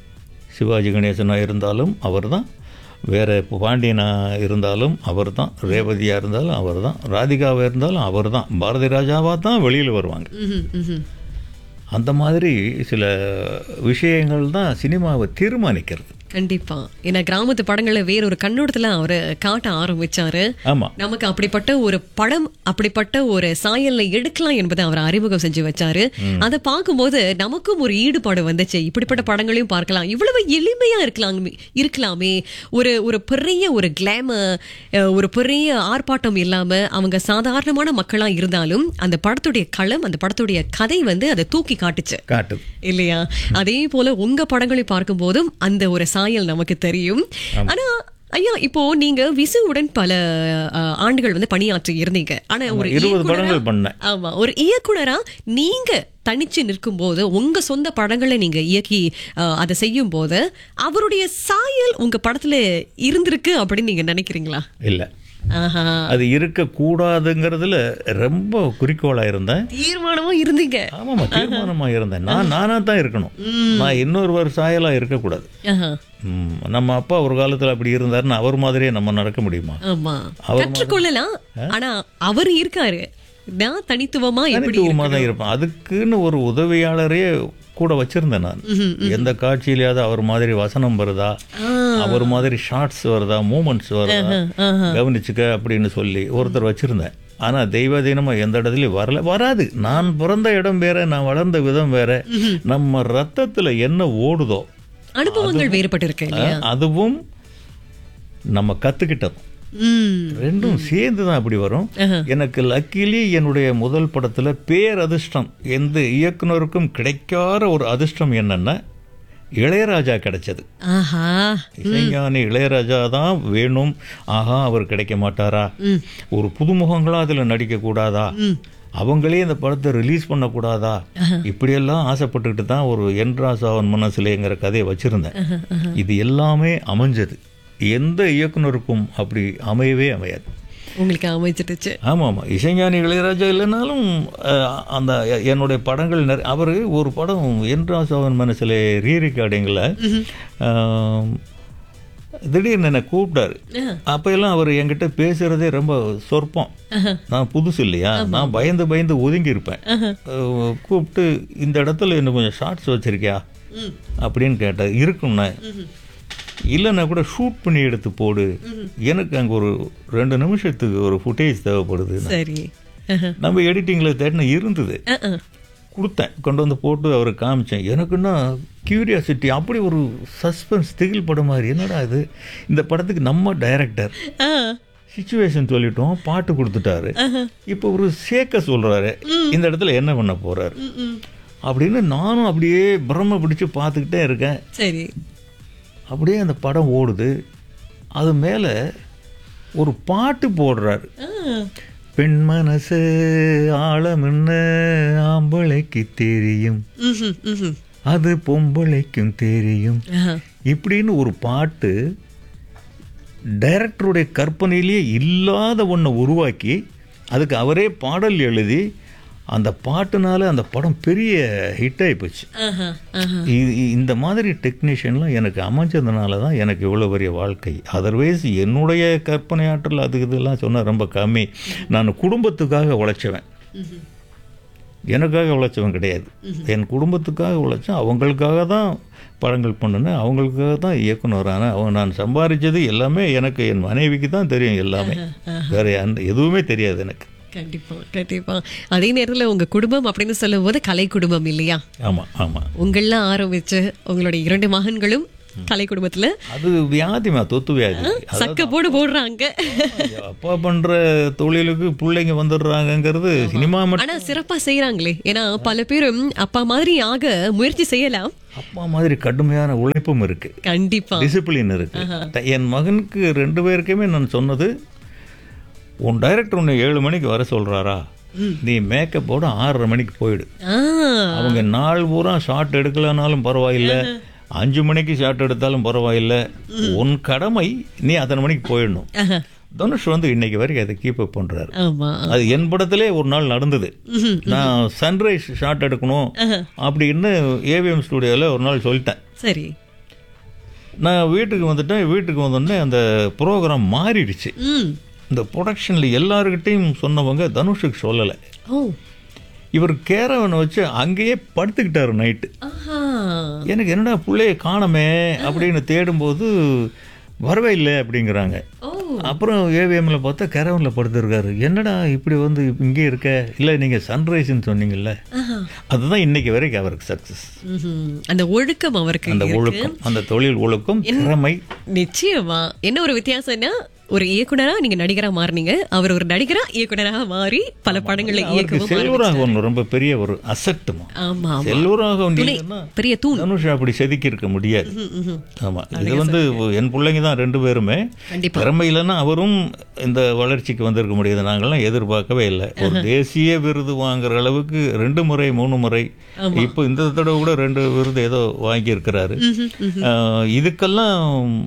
சிவாஜி கணேசனாக இருந்தாலும் அவர் தான் வேறு இப்போ பாண்டியனா இருந்தாலும் அவர் தான் ரேவதியாக இருந்தாலும் அவர் தான் ராதிகாவாக இருந்தாலும் அவர் தான் பாரதி ராஜாவாக தான் வெளியில் வருவாங்க ம்ஹும், ம்ஹும். அந்த மாதிரி சில விஷயங்கள் தான் சினிமாவை தீர்மானிக்கிறது கண்டிப்பா ஏன்னா கிராமத்து படங்களை வேற ஒரு கண்ணோட்டத்துல அவரு காட்ட ஆரம்பிச்சாரு ஆமாம் நமக்கு அப்படிப்பட்ட ஒரு படம் அப்படிப்பட்ட ஒரு சாயல்ல எடுக்கலாம் என்பதை அவர் அறிமுகம் செஞ்சு வச்சாரு அதை பார்க்கும்போது நமக்கும் ஒரு ஈடுபாடு வந்துச்சு இப்படிப்பட்ட படங்களையும் பார்க்கலாம் இவ்வளவு எளிமையா இருக்கலாம் இருக்கலாமே ஒரு ஒரு பெரிய ஒரு கிளாமர் ஒரு பெரிய ஆர்ப்பாட்டம் இல்லாம அவங்க சாதாரணமான மக்களா இருந்தாலும் அந்த படத்துடைய களம் அந்த படத்துடைய கதை வந்து அதை தூக்கி காட்டுச்சு காட்டுது இல்லையா அதே போல உங்க படங்களை பார்க்கும் போதும் அந்த ஒரு சாயல் நமக்கு தெரியும் ஆனா ஐயா இப்போ நீங்க விசுவுடன் பல அஹ், ஆண்டுகள் வந்து பணியாற்றி இருந்தீங்க ஆனா ஒரு இருபது இயக்குனரா- படங்கள் பண்ணேன் ஆமா ஒரு இயக்குனரா நீங்க தனிச்சு நிற்கும் போது உங்க சொந்த படங்களை நீங்க இயக்கி அஹ், அதை செய்யும் போது அவருடைய சாயல் உங்க படத்துல இருந்திருக்கு அப்படின்னு நீங்க நினைக்கிறீங்களா இல்லை ஆஹா அது இருக்கக்கூடாதுங்கிறதுல ரொம்ப குறிக்கோளாக இருந்தேன் தீர்மானமும் இருந்தீங்க ஆமாம்மா தீர்மானமாக இருந்தேன் நான் நானாக தான் இருக்கணும் நான் இன்னொருவர் சாயலாக இருக்கக்கூடாது ஆஹா. ம், நம்ம அப்பா ஒரு காலத்தில் அப்படி இருந்தாருன்னு அவர் மாதிரியே நம்ம நடக்க முடியுமா ஆமா அவர் கற்றுக்கொள்ளலாம் ஆனா அவர் இருக்காரு நான் தனித்துவமா எப்படி தனித்துவமாக தான் இருப்பேன் அதுக்குன்னு ஒரு உதவியாளரே கூட வச்சிருந்தேன் நான் எந்த காட்சியிலேயாவது அவர் மாதிரி வசனம் வருதா அவர் மாதிரி ஷார்ட்ஸ் வருதா மூமெண்ட்ஸ் வருதா கவனிச்சுக்க அப்படின்னு சொல்லி ஒருத்தர் வச்சிருந்தேன் ஆனா தெய்வாதீனமா எந்த இடத்துலயும் வரல வராது நான் பிறந்த இடம் வேற நான் வளர்ந்த விதம் வேற நம்ம ரத்தத்துல என்ன ஓடுதோ அனுபவங்கள் வேறுபட்டு இருக்கு இல்லையா அதுவும் நம்ம கத்துக்கிட்டதும் ம் ரெண்டும் சேர்ந்து தான் அப்படி வரும் எனக்கு லக்கிலி என்னுடைய முதல் படத்துல பேரதிர்ஷ்டம் எந்த இயக்குனருக்கும் கிடைக்காத ஒரு அதிர்ஷ்டம் என்னன்னா இளையராஜா கிடைச்சது ஆஹா இசைஞானி இளையராஜா தான் வேணும் ஆஹா அவர் கிடைக்க மாட்டாரா ஒரு புதுமுகங்களா அதுல நடிக்க கூடாதா அவங்களே இந்த படத்தை ரிலீஸ் பண்ணக்கூடாதா இப்படியெல்லாம் ஆசைப்பட்டுக்கிட்டு தான் ஒரு என்ராசாவன் மனசுலேங்கிற கதையை வச்சிருந்தேன் இது எல்லாமே அமைஞ்சது எந்த இயக்குனருக்கும் அப்படி அமையவே அமையாது உங்களுக்கு அமைச்சிட்டுச்சு ஆமாம் ஆமாம் இசைஞானி இளையராஜா இல்லைனாலும் அஹ், அந்த எ- என்னுடைய படங்கள் நிறைய அவர் ஒரு படம் என்ராசாவன் மனசில் ரீ ரெக்கார்டிங்கில் திடீர்னு என்னை கூப்பிட்டாரு அப்போ எல்லாம் அவர் என்கிட்ட பேசுறதே ரொம்ப சொற்பம் நான் புதுசு இல்லையா நான் பயந்து பயந்து ஒதுங்கி இருப்பேன் அஹ், கூப்பிட்டு இந்த இடத்துல இன்னும் கொஞ்சம் ஷார்ட்ஸ் வச்சிருக்கியா அப்படின்னு கேட்டார் இருக்கும்ண்ணே இல்லைன்னா கூட ஷூட் பண்ணி எடுத்து போடு எனக்கு அங்கே ஒரு ரெண்டு நிமிஷத்துக்கு ஒரு ஃபுட்டேஜ் தேவைப்படுது சரி ஆஹா. நம்ம எடிட்டிங்கில் தேடின இருந்தது அஹ், அஹ். கொடுத்தேன் கொண்டு வந்து போட்டு அவருக்கு காமிச்சேன் எனக்குன்னா கியூரியாசிட்டி அப்படி ஒரு சஸ்பென்ஸ் திகில் படம் மாதிரி என்னடா இது இந்த படத்துக்கு நம்ம டைரக்டர் ஆ. சுச்சுவேஷன் சொல்லிட்டோம் பாட்டு கொடுத்துட்டாரு இப்போ ஒரு சேர்க்க சொல்றாரு இந்த இடத்துல என்ன பண்ண போறாரு அப்படின்னு நானும் அப்படியே பிரம்ம பிடிச்சு பார்த்துக்கிட்டே இருக்கேன் சரி அப்படியே அந்த படம் ஓடுது அது மேலே ஒரு பாட்டு போடுறாரு பெண் மனசு ஆழம்னு ஆம்பளைக்கு தெரியும் ம்ஹும், ம்ஹும். அது பொம்பளைக்கும் தெரியும் ஆஹா. இப்படின்னு ஒரு பாட்டு டைரக்டருடைய கற்பனையிலேயே இல்லாத ஒன்றை உருவாக்கி அதுக்கு அவரே பாடல் எழுதி அந்த பாட்டுனால அந்த படம் பெரிய ஹிட் ஆகி போச்சு ஆஹா, ஆஹா. இ- இ- இந்த மாதிரி டெக்னீஷியன்லாம் எனக்கு அமைஞ்சதுனால தான் எனக்கு இவ்வளோ பெரிய வாழ்க்கை அதர்வைஸ் என்னுடைய கற்பனை ஆற்றல் அதுக்கு இதெல்லாம் சொன்னால் ரொம்ப கம்மி நான் குடும்பத்துக்காக உழைச்சவன் எனக்காக உழைச்சவன் கிடையாது என் குடும்பத்துக்காக உழைச்சேன் அவங்களுக்காக தான் படங்கள் பண்ணினேன் அவங்களுக்காக தான் இயக்குனர் அவன் நான் சம்பாதிச்சது எல்லாமே எனக்கு என் மனைவிக்கு தான் தெரியும் எல்லாமே வேற அந்த எதுவுமே தெரியாது எனக்கு கண்டிப்பா கண்டிப்பா அதே நேரத்துல உங்க குடும்பம் அப்படின்னு சொல்லும் போது கலை குடும்பம் இல்லையா ஆமா ஆமா உங்கள ஆரம்பிச்சு உங்களுடைய இரண்டு மகன்களும் கலை குடும்பத்துல அது வியாதிமா தொத்து வியாதி அதாவது சக்க போடு போடுறாங்க அப்பா பண்ற தொழிலுக்கு பிள்ளைங்க வந்துடுறாங்கங்கிறது சினிமா மட்டும் ஆனா சிறப்பா செய்யறாங்களே ஏன்னா பல பேரும் அப்பா மாதிரி ஆக முயற்சி செய்யலாம் அப்பா மாதிரி கடுமையான உழைப்பும் இருக்கு கண்டிப்பா டிசிப்ளின் இருக்கு என் மகனுக்கு ரெண்டு பேருக்குமே நான் சொன்னது உன் டைரக்டர் உன்னை ஏழு மணிக்கு வர சொல்றாரா நீ மேக்கப்போட ஆறரை மணிக்கு போயிடு ஆ, அவங்க நாள் பூரா ஷார்ட் எடுக்கலனாலும் பரவாயில்லை அஞ்சு மணிக்கு ஷார்ட் எடுத்தாலும் பரவாயில்லை உன் கடமை நீ அத்தனை மணிக்கு போயிடணும் தனுஷ் வந்து இன்னைக்கு வரைக்கும் அதை கீப் அப் பண்றாரு ஆமா அது என் படத்திலே ஒரு நாள் நடந்தது நான் சன்ரைஸ் ஷாட் எடுக்கணும் அப்படின்னு ஏவிஎம் ஸ்டுடியோவில் ஒரு நாள் சொல்லிட்டேன் சரி நான் வீட்டுக்கு வந்துட்டேன் வீட்டுக்கு வந்தோடனே அந்த ப்ரோக்ராம் மாறிடுச்சு ம் இந்த ப்ரொடக்ஷனில் எல்லாருக்கிட்டையும் சொன்னவங்க தனுஷுக்கு சொல்லலை ஓ இவர் கேரவனை வச்சு அங்கேயே படுத்துக்கிட்டாரு நைட்டு ஆஹா எனக்கு என்னடா பிள்ளைய காணமே அப்படின்னு தேடும்போது வரவே இல்லை அப்படிங்கிறாங்க ஓ அப்புறம் ஏவிஎம்ல பார்த்தா கேரவனில் படுத்துருக்காரு என்னடா இப்படி வந்து இங்கே இருக்க இல்லை நீங்கள் சன்ரைஸ்ன்னு சொன்னீங்கல்ல அதுதான் இன்னைக்கு வரைக்கும் அவருக்கு சக்ஸஸ் ம்ஹும். அந்த ஒழுக்கம் அவருக்கு அந்த இருக்கு. ஒழுக்கம் அந்த தொழில் ஒழுக்கம் திறமை நிச்சயமா என்ன ஒரு வித்தியாசம்னா ஒரு இயக்குனரா நீங்க நடிகரா மாறுனீங்க அவர் ஒரு நடிகரா இயக்குனரா மாறி பல படங்களை அவருக்கு இயக்கவும் செல்வராகவன் ரொம்ப பெரிய ஒரு அசட்டுமா ஆமா ஆமா செல்வராகவன் துணை, இல்லைன்னா பெரிய தூண் தனுஷ் அப்படி செதுக்கி இருக்க முடியாது ஆமா இது வந்து என் பிள்ளைங்க தான் ரெண்டு பேருமே கண்டிப்பா. திறமை இல்லைன்னா அவரும் இந்த வளர்ச்சிக்கு வந்திருக்க முடியாது நாங்கள்லாம் எதிர்பார்க்கவே இல்லை ஒரு தேசிய விருது வாங்குற அளவுக்கு ரெண்டு முறை மூணு முறை இப்போ இந்த தடவை கூட ரெண்டு விருது ஏதோ வாங்கி இருக்கிறாரு இதுக்கெல்லாம்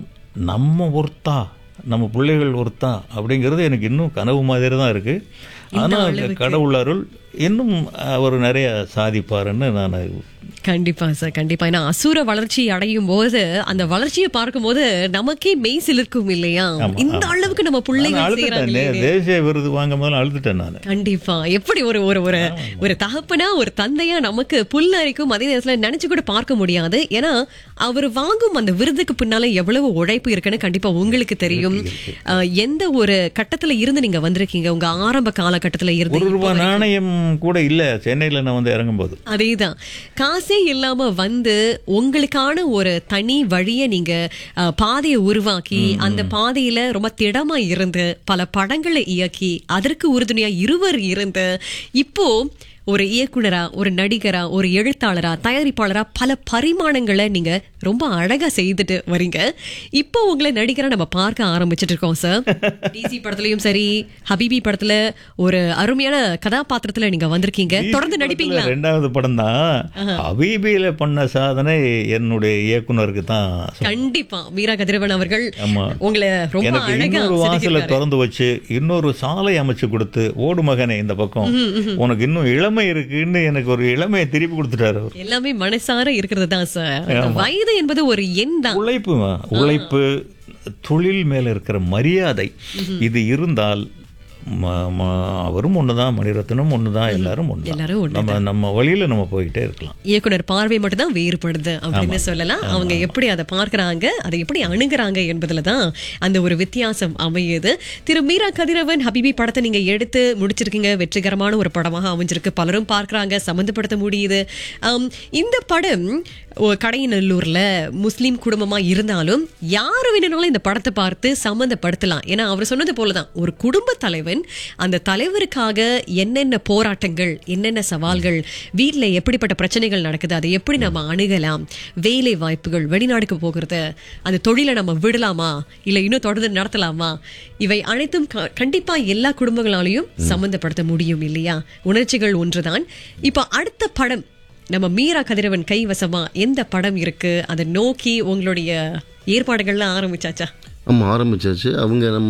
நம்ம ஒருத்தா நம்ம பிள்ளைகள் ஒருத்தா அப்படிங்கிறது எனக்கு இன்னும் கனவு மாதிரி தான் இருக்கு ஆனால் கடவுள் அருள் இன்னும் அவர் நிறைய சாதிப்பாருன்னு நான் கண்டிப்பா சார் கண்டிப்பா ஏன்னா அசுர வளர்ச்சி அடையும் போது அந்த வளர்ச்சியை பார்க்கும்போது நமக்கே மெய் சிலிர்க்கும் இல்லையா ஆமா, இந்த ஆமா. அளவுக்கு நம்ம நான் பிள்ளைங்க அழுதுட்டேன் செய்யறாங்களே தே- தேசிய விருது வாங்கும் போது அழுதுட்டேன் நான் கண்டிப்பா எப்படி ஒரு ஒரு ஒரு ஒரு தகப்பனா ஒரு தந்தையா நமக்கு புல்லரிக்கும் அதே நேரத்துல நினைச்சு கூட பார்க்க முடியாது ஏன்னா அவர் வாங்கும் அந்த விருதுக்கு பின்னால எவ்வளவு உழைப்பு இருக்குன்னு கண்டிப்பா உங்களுக்கு தெரியும் அஹ், எந்த ஒரு கட்டத்துல இருந்து நீங்க வந்திருக்கீங்க உங்க ஆரம்ப காலகட்டத்துல இருந்து ஒரு இப்போ ரூபாய் நாணயம் கூட இல்ல சென்னையில நான் வந்து இறங்கும்போது அதேதான் காசே இல்லாம வந்து உங்களுக்கான ஒரு தனி வழியை நீங்க அஹ், பாதையை உருவாக்கி அந்த பாதையில ரொம்ப திடமா இருந்து பல படங்களை இயக்கி அதற்கு உறுதுணையா இருவர் இருந்து இப்போ ஒரு இயக்குனரா ஒரு நடிகரா ஒரு எழுத்தாளரா தயாரிப்பாளரா பல பரிமாணங்களை நீங்க ரொம்ப அழகா செய்துட்டு வரீங்க இப்போ உங்களை நடிகரா நம்ம பார்க்க ஆரம்பிச்சிட்டு இருக்கோம் சார் டிசி படத்துலயும் சரி ஹபீபி படத்துல ஒரு அருமையான கதாபாத்திரத்துல நீங்க வந்திருக்கீங்க தொடர்ந்து நடிப்பீங்களா ரெண்டாவது படம் தான் அபீபியில பண்ண சாதனை என்னுடைய இயக்குனருக்கு தான் சொந்தம். கண்டிப்பா மீரா கதிரவன் அவர்கள் ஆமா. உங்களை ரொம்ப எனக்கு அழகா இன்னொரு வாசல செதுக்கியிருக்காரு. திறந்து வச்சு இன்னொரு சாலை அமைச்சு கொடுத்து ஓடு மகனே இந்த பக்கம் உனக்கு இன்னும் இளமை இருக்குன்னு எனக்கு ஒரு இளமையை திருப்பி கொடுத்துட்டாரு அவர் எல்லாமே மனசார இருக்கிறது தான் சார் அந்த வயது என்பது ஒரு எண் தான் உழைப்பு உழைப்பு தொழில் மேல இருக்கிற மரியாதை இது இருந்தால் ம- ம- அவரும் ஒண்ணுதான் மணிரத்னம் ஒண்ணுதான் எல்லாரும் ஒண்ணுதான் எல்லாரும் ஒண்ணுதான். நம்ம நம்ம வழியில நம்ம போயிட்டே இருக்கலாம் இயக்குனர் பார்வை மட்டும் தான் வேறுபடுது அப்படின்னு சொல்லலாம் அவங்க எப்படி அதை பார்க்கறாங்க அதை எப்படி அணுகுறாங்க என்பதுல தான் அந்த ஒரு வித்தியாசம் அமையுது திரு மீரா கதிரவன் ஹபிபி படத்தை நீங்க எடுத்து முடிச்சிருக்கீங்க வெற்றிகரமான ஒரு படமாக அமைஞ்சிருக்கு பலரும் பார்க்கறாங்க சம்மந்தப்படுத்த முடியுது ஆம், இந்த படம் ஒ- கடையநல்லூர்ல முஸ்லீம் குடும்பமா இருந்தாலும் யாரு வேணும்னாலும் இந்த படத்தை பார்த்து சம்மந்தப்படுத்தலாம் ஏன்னா அவர் சொன்னது போலதான் ஒரு குடும்ப தலைவன் அந்த தலைவருக்காக என்னென்ன போராட்டங்கள் என்னென்ன சவால்கள் வீட்ல எப்படிப்பட்ட பிரச்சனைகள் நடக்குது அதை எப்படி நம்ம அணுகலாம் வேலை வாய்ப்புகள் வெளிநாடுக்கு போகிறது அந்த தொழிலை நம்ம விடலாமா இல்ல இன்னும் தொடர்ந்து நடத்தலாமா இவை அனைத்தும் க- கண்டிப்பா எல்லா குடும்பங்களாலையும் சம்மந்தப்படுத்த முடியும் இல்லையா உணர்ச்சிகள் ஒன்றுதான் இப்ப அடுத்த படம் நம்ம மீரா கதிரவன் கைவசமா எந்த படம் இருக்கு அதை நோக்கி உங்களுடைய ஏற்பாடுகள்லாம் ஆரம்பிச்சாச்சா ஆமாம் ஆரம்பிச்சாச்சு அவங்க நம்ம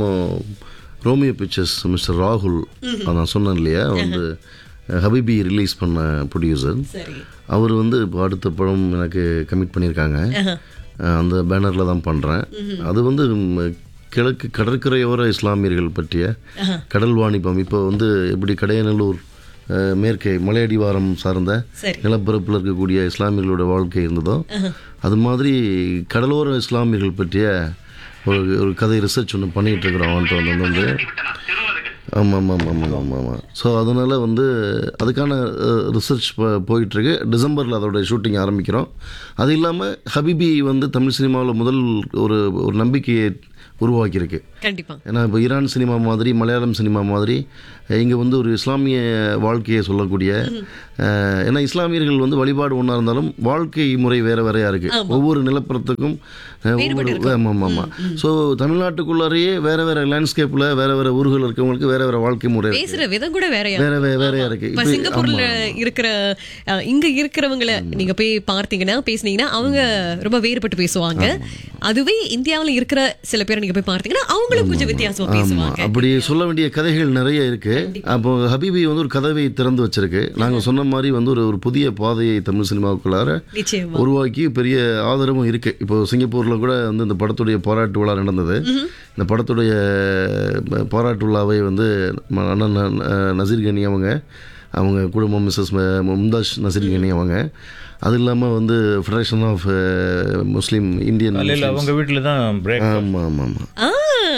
ரோமியோ பிக்சர்ஸ் மிஸ்டர் ராகுல் நான் சொன்னேன் இல்லையா வந்து ஹபிபி ரிலீஸ் பண்ண ப்ரொடியூசர் சரி அவர் வந்து இப்போ அடுத்த படம் எனக்கு கமிட் பண்ணியிருக்காங்க அஹ் அந்த பேனரில் தான் பண்ணுறேன் அது வந்து ம், கிழக்கு கடற்கரையோர இஸ்லாமியர்கள் பற்றிய கடல் வாணிபம் இப்போ வந்து எப்படி கடையநல்லூர் அஹ், மேற்கே மலையடிவாரம் சார்ந்த சரி. நிலப்பரப்பில் இருக்கக்கூடிய இஸ்லாமியர்களோட வாழ்க்கை இருந்ததோ அது மாதிரி கடலோர இஸ்லாமியர்கள் பற்றிய ஒரு ஒரு கதை ரிசர்ச் ஒன்று பண்ணிகிட்டு இருக்கிறோம் அவன்கிட்ட வந்து வந்து ஆமாம் ஆமாம் ஆமாம் ஆமாம் ஆமாம் ஸோ அதனால் வந்து அதுக்கான ரிசர்ச் போயிட்டுருக்கு டிசம்பரில் அதோட ஷூட்டிங் ஆரம்பிக்கிறோம் அது இல்லாமல் ஹபிபி வந்து தமிழ் சினிமாவில் முதல் ஒரு ஒரு நம்பிக்கையை உருவாக்கியிருக்கு கண்டிப்பா ஏன்னா இப்போ ஈரான் சினிமா மாதிரி மலையாளம் சினிமா மாதிரி இங்கே வந்து ஒரு இஸ்லாமிய வாழ்க்கையை சொல்லக்கூடிய அஹ், ஏன்னா இஸ்லாமியர்கள் வந்து வழிபாடு ஒன்றா இருந்தாலும் வாழ்க்கை முறை வேற வேறையா இருக்கு ஒவ்வொரு நிலப்பரத்துக்கும் அஹ், ஒவ்வொரு ஆமாம் ஆமாம் ஸோ தமிழ்நாட்டுக்குள்ளாரையே வேற வேற லேண்ட்ஸ்கேப்பில் வேற வேற ஊர்கள் இருக்கவங்களுக்கு வேற வேற வாழ்க்கை முறை இருக்கு பேசுற விதம் கூட வேறையா வேற வே- வேறையா இருக்கு இப்ப இப்ப- சிங்கப்பூர்ல ஆமா, ஆமா. இருக்கிற அஹ், இங்க இருக்கிறவங்கள நீங்க போய் பார்த்தீங்கன்னா பேசுனீங்கன்னா அவங்க ரொம்ப வேறுபட்டு பேசுவாங்க அதுவே இந்தியாவுல இருக்கிற சில பேரை நீங்க போய் பார்த்தீங்கன்னா அவங்களும் கொஞ்சம் வித்தியாசமா ஆமா பேசுவாங்க அப்படி சொல்ல வேண்டிய கதைகள் நிறைய இருக்கு அப்போ ஹபிபி வந்து ஒரு கதவை திறந்து வச்சிருக்கு நாங்க சொன்ன மாதிரி வந்து ஒரு ஒரு புதிய பாதையை தமிழ் சினிமாவுக்குள்ளார நிச்சயமா உருவாக்கி பெரிய ஆதரவும் இருக்கு இப்போ சிங்கப்பூர்ல கூட வந்து இந்த படத்துடைய பாராட்டு விழா நடந்தது இந்த படத்துடைய அஹ், பாராட்டு விழாவை வந்து நம்ம அண்ணன் அஹ், நசீர் கனி அவங்க அவங்க குடும்பம் மிஸ்ஸஸ் மும்தாஜ் நசீர் கனி அவங்க அது இல்லாமல் வந்து ஃபெடரேஷன் ஆஃப் முஸ்லீம் இந்தியன் காலையில் அவங்க வீட்டில் தான் பிரேக் ஆமாம் ஆமாம் ஆமாம் ஆ,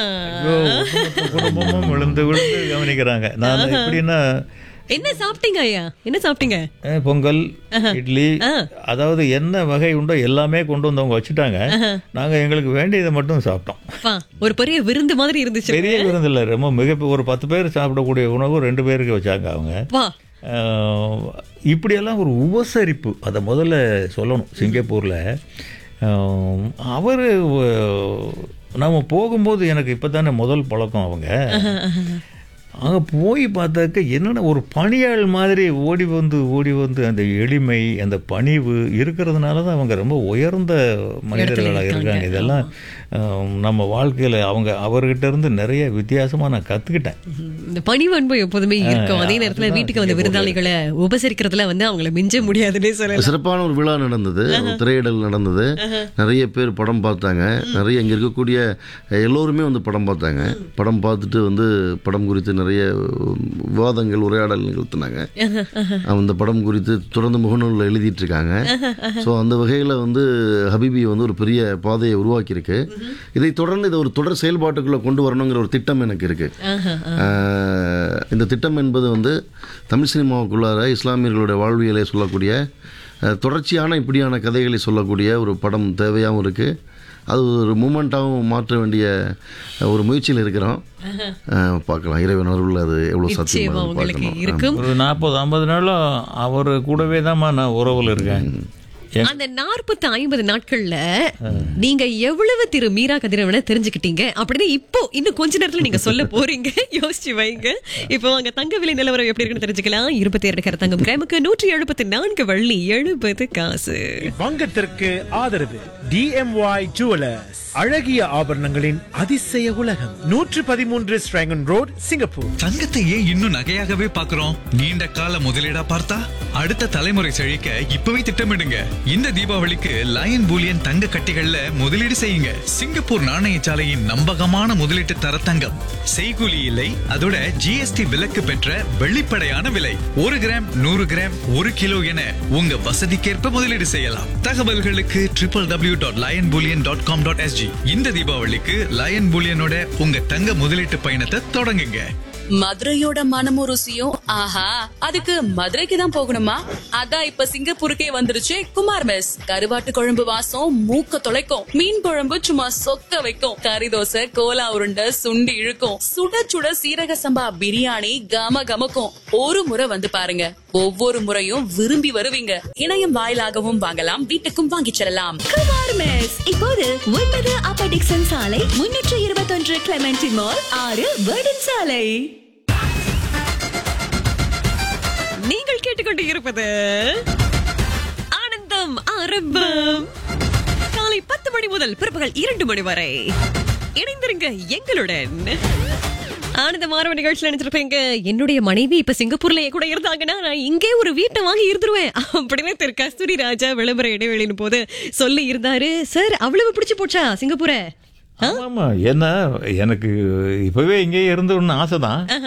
குடும்பமும் விழுந்து விழுந்து கவனிக்கிறாங்க நான் எப்படின்னா என்ன சாப்பிட்டீங்க ஐயா என்ன சாப்பிட்டீங்க அஹ், பொங்கல் இட்லி அதாவது என்ன வகை உண்டோ எல்லாமே கொண்டு வந்து அவங்க வச்சுட்டாங்க நாங்க எங்களுக்கு வேண்டியதை மட்டும் சாப்பிட்டோம் அப்பா, ஒரு பெரிய விருந்து மாதிரி இருந்துச்சு பெரிய விருந்து இல்லை ரொம்ப மிக ஒரு பத்து பேர் சாப்பிடக்கூடிய உணவு ரெண்டு பேருக்கு வச்சாங்க அவங்க வா அஹ், இப்படியெல்லாம் ஒரு உபசரிப்பு அதை முதல்ல சொல்லணும் சிங்கப்பூரில் அவர் நம்ம போகும்போது எனக்கு இப்போ தானே முதல் பழக்கம் அவங்க அங்கே போய் பார்த்தாக்க என்னென்ன ஒரு பணியாள் மாதிரி ஓடி வந்து ஓடி வந்து அந்த எளிமை அந்த பணிவு இருக்கிறதுனால தான் அவங்க ரொம்ப உயர்ந்த மனிதர்களாக இருக்காங்க. இருக்காங்க இதெல்லாம் அஹ், நம்ம வாழ்க்கையில் அவங்க அவர்கிட்ட இருந்து நிறைய வித்தியாசமாக நான் கற்றுக்கிட்டேன் இந்த பணிவன்பு எப்போதுமே இருக்கும் அதே நேரத்துல அதுதான் வீட்டுக்கு வந்த விருந்தாளிகளை உபசரிக்கிறதுல வந்து அவங்கள மிஞ்ச முடியாதுன்னே சொல்லலாம் சிறப்பான ஒரு விழா நடந்தது ஒரு திரையிடல் நடந்தது நிறைய பேர் படம் பார்த்தாங்க நிறைய இங்கே இருக்கக்கூடிய எல்லோருமே வந்து படம் பார்த்தாங்க படம் பார்த்துட்டு வந்து படம் குறித்து நிறைய விவாதங்கள் உரையாடல் நிகழ்த்தினாங்க அந்த படம் குறித்து தொடர்ந்து முகநூலில் எழுதிட்டு இருக்காங்க ஸோ அந்த வகையில் வந்து ஹபிபி வந்து ஒரு பெரிய பாதையை உருவாக்கியிருக்கு இதை தொடர்ந்து இதை ஒரு தொடர் செயல்பாட்டுக்குள்ளே கொண்டு வரணுங்கிற ஒரு திட்டம் எனக்கு இருக்கு ஆஹ், இந்த திட்டம் என்பது வந்து தமிழ் சினிமாவுக்குள்ளார இஸ்லாமியர்களுடைய வாழ்வியலை சொல்லக்கூடிய அஹ், தொடர்ச்சியான இப்படியான கதைகளை சொல்லக்கூடிய ஒரு படம் தேவையாகவும் இருக்குது அது ஒரு மூமெண்ட்டாகவும் மாற்ற வேண்டிய அஹ், ஒரு முயற்சியில் இருக்கிறோம் அஹ், பார்க்கலாம் இறைவன் அருள் அது எவ்வளோ நிச்சயமா சாத்தியமாக உங்களுக்கு பார்க்கணும் இருக்கும் ஒரு நாற்பது ஐம்பது நாளும் அவர் கூடவே தான்மா நான் உறவில் இருக்கேன் என் அந்த நாற்பத்தி ஐம்பது நாட்கள்ல நீங்க எவ்வளவு திரு மீரா கதிரவனை தெரிஞ்சுக்கிட்டீங்க அப்படின்னு இப்போ இன்னும் கொஞ்ச நேரத்துல நீங்க சொல்ல போறீங்க யோசிச்சு வைங்க இப்போ அங்க தங்க விலை நிலவரம் எப்படி இருக்குன்னு தெரிஞ்சுக்கலாம் இருபத்தி இரண்டு கர தங்கம் கிராமுக்கு நூற்றி எழுபத்தி நான்கு வள்ளி எழுபது காசு வங்கத்திற்கு ஆதரவு டிஎம்ஒய் ஜுவலர்ஸ் அழகிய ஆபரணங்களின் அதிசய உலகம் நூற்று பதிமூன்று ஸ்ட்ராங்கன் ரோட் சிங்கப்பூர் தங்கத்தை ஏன் இன்னும் நகையாகவே பார்க்கிறோம் நீண்ட கால முதலீடா பார்த்தா அடுத்த தலைமுறை செழிக்க இப்பவே திட்டமிடுங்க இந்த தீபாவளிக்கு லயன் பூலியன் தங்க கட்டிகள்ல முதலீடு செய்யுங்க சிங்கப்பூர் நாணயசாலையின் நம்பகமான முதலீட்டு தர தங்கம் செய்கூலி இல்லை அதோட ஜிஎஸ்டி விலக்கு பெற்ற வெளிப்படையான விலை ஒரு கிராம் நூறு கிராம் ஒரு கிலோ என உங்க வசதிக்கேற்ப முதலீடு செய்யலாம் தகவல்களுக்கு triple W dot lion bullion dot com dot SG இந்த தீபாவளிக்கு லயன் பூலியனோட உங்க தங்க முதலீட்டு பயணத்தை தொடங்குங்க மதுரையோட மனமும் ருசியும் ஆஹா அதுக்கு மதுரைக்கு தான் போகணுமா அதான் இப்ப சிங்கப்பூருக்கே வந்துருச்சு குமார் மெஸ் கருவாட்டு குழம்பு வாசம் மூக்க தொலைக்கும் மீன் குழம்பு சும்மா சொக்க வைக்கும் கறி தோசை கோலா உருண்டை சுண்டி இழுக்கும் சுட சுட சீரக சம்பா பிரியாணி கம கமக்கும் ஒரு முறை வந்து பாருங்க ஒவ்வொரு முறையும் விரும்பி வருவீங்க இணையம் வாயிலாகவும் வாங்கலாம் வீட்டுக்கும் வாங்கிச் செல்லலாம் குமார் மெஸ் இப்போது ஒன்பது அப்ப டிக்சன் சாலை முன்னூற்று இருபத்தொன்று கிளமெண்டி மால் ஆறு வேர்டன் சாலை நீங்கள் கேட்டுக்கொண்டு இருப்பது ஆனந்தம் ஆரம்பம் காலை பத்து மணி முதல் பிற்பகல் இரண்டு மணி வரை இணைந்திருங்க எங்களுடன் ஆனந்த மாறவ நிகழ்ச்சியில் நினைச்சிருப்பீங்க என்னுடைய மனைவி இப்ப சிங்கப்பூர்லயே கூட இருந்தாங்கன்னா நான் இங்கே ஒரு வீட்டை வாங்கி இருந்துருவேன் அப்படின்னு திரு கஸ்தூரி ராஜா விளம்பர இடைவெளியின் போது சொல்லி இருந்தாரு சார் அவ்வளவு பிடிச்சு போச்சா சிங்கப்பூரை ஆமா என்ன எனக்கு இப்பவே இங்கேயே இருந்தோம்னு ஆசை தான்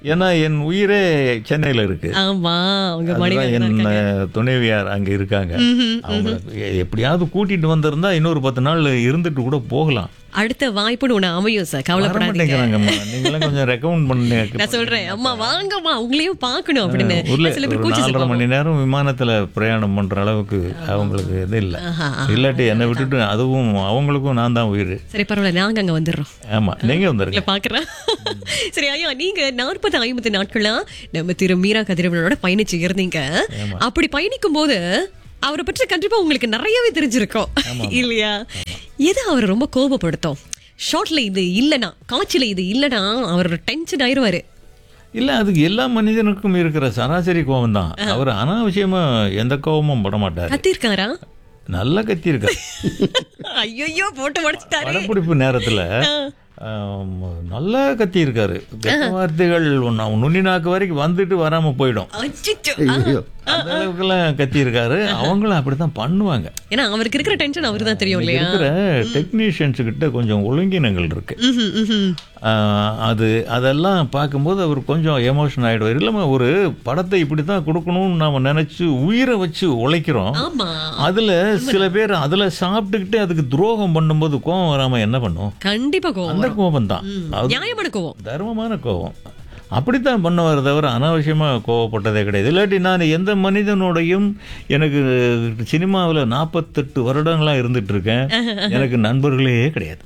ஏன்னா என் உயிரே சென்னையில் இருக்கு ஆமா உங்க அதுதான் மனைவி என் இருக்காங்க. அஹ், துணைவியார் அங்க இருக்காங்க அவங்கள எ- எப்படியாவது கூட்டிட்டு வந்திருந்தா இன்னொரு பத்து நாள் இருந்துட்டு கூட போகலாம் அடுத்த வாய்ப்புன்னு ஒண்ணு அமையும் சார் கவலைப்படாதீங்க வரமாட்டேங்கிறாங்கம்மா நீங்களாம் கொஞ்சம் ரெக்கமெண்ட் பண்ணி நான் சொல்றேன் அம்மா வாங்கம்மா உங்களையும் பார்க்கணும் அப்படின்னு ஊர்ல சில பேர் ஒரு கூச்சி நாலரை மணி நேரம் விமானத்துல பிரயாணம் பண்ற அளவுக்கு அவங்களுக்கு இது இல்லை இல்லாட்டி என்னை விட்டுட்டு அதுவும் அவங்களுக்கும் நான் தான் உயிர் சரி பரவாயில்ல நாங்க அங்க வந்துடுறோம் ஆமா நீங்க வந்துருங்க இல்ல பாக்குறேன் சரி ஐயா நீங்க நாற்பது ஐம்பது நாட்களா நம்ம திரு மீரா கதிரவனோட பயணிச்சு இருந்தீங்க அப்படி பயணிக்கும் போது அவரை பற்றி கண்டிப்பா உங்களுக்கு நிறையவே தெரிஞ்சிருக்கும் இல்லையா எது அவரை ரொம்ப கோபப்படுத்தும் ஷார்ட்ல இது இல்லனா காட்சியில இது இல்லனா அவர் டென்ஷன் ஆயிருவாரு இல்ல அதுக்கு எல்லா மனிதனுக்கும் இருக்கிற சராசரி கோபம் தான் அவர் அனாவசியமா எந்த கோபமும் பட மாட்டார் கத்திருக்காரா நல்லா கத்தியிருக்காரு ஐயோ போட்டு உடைச்சிட்டாரு படப்பிடிப்பு நேரத்துல ஆம், நல்லா கத்தியிருக்காரு கெட்ட வார்த்தைகள் ஒண்ணு- நுனி நாக்கு வரைக்கும் வந்துட்டு வராம போயிடும் அச்சச்சோ. ஐயோ அந்த அளவுக்குலாம் கத்தியிருக்காரு அவங்களும் அப்படித்தான் பண்ணுவாங்க ஏன்னா அவருக்கு இருக்கிற டென்ஷன் அவருக்கு தான் தெரியும் இன்னைக்கு இல்லையா இருக்கிற டெக்னீஷியன்ஸ் கிட்ட கொஞ்சம் ஒழுங்கினங்கள் இருக்கு ம்ஹும், ம்ஹும். ஆஹ், அது அதெல்லாம் பார்க்கும்போது அவர் கொஞ்சம் எமோஷன் ஆயிடுவார் இல்லாம ஒரு படத்தை இப்படி தான் கொடுக்கணும்னு நாம நினைச்சு உயிரை வச்சு உழைக்கிறோம் ஆமா அதுல சில பேர் அதுல சாப்பிட்டுக்கிட்டு அதுக்கு துரோகம் பண்ணும்போது கோபம் வராம என்ன பண்ணும் கண்டிப்பா கோவம் அந்த கோபம் தான் நியாயமான கோவம் தர்மமான கோபம் அப்படித்தான் பண்ணுவார் தவிர அனாவசியமாக கோவப்பட்டதே கிடையாது இல்லாட்டி நான் எந்த மனிதனோடையும் எனக்கு சினிமாவில் நாற்பத்தெட்டு வருடங்களாக இருந்துட்டு இருக்கேன் எனக்கு நண்பர்களே கிடையாது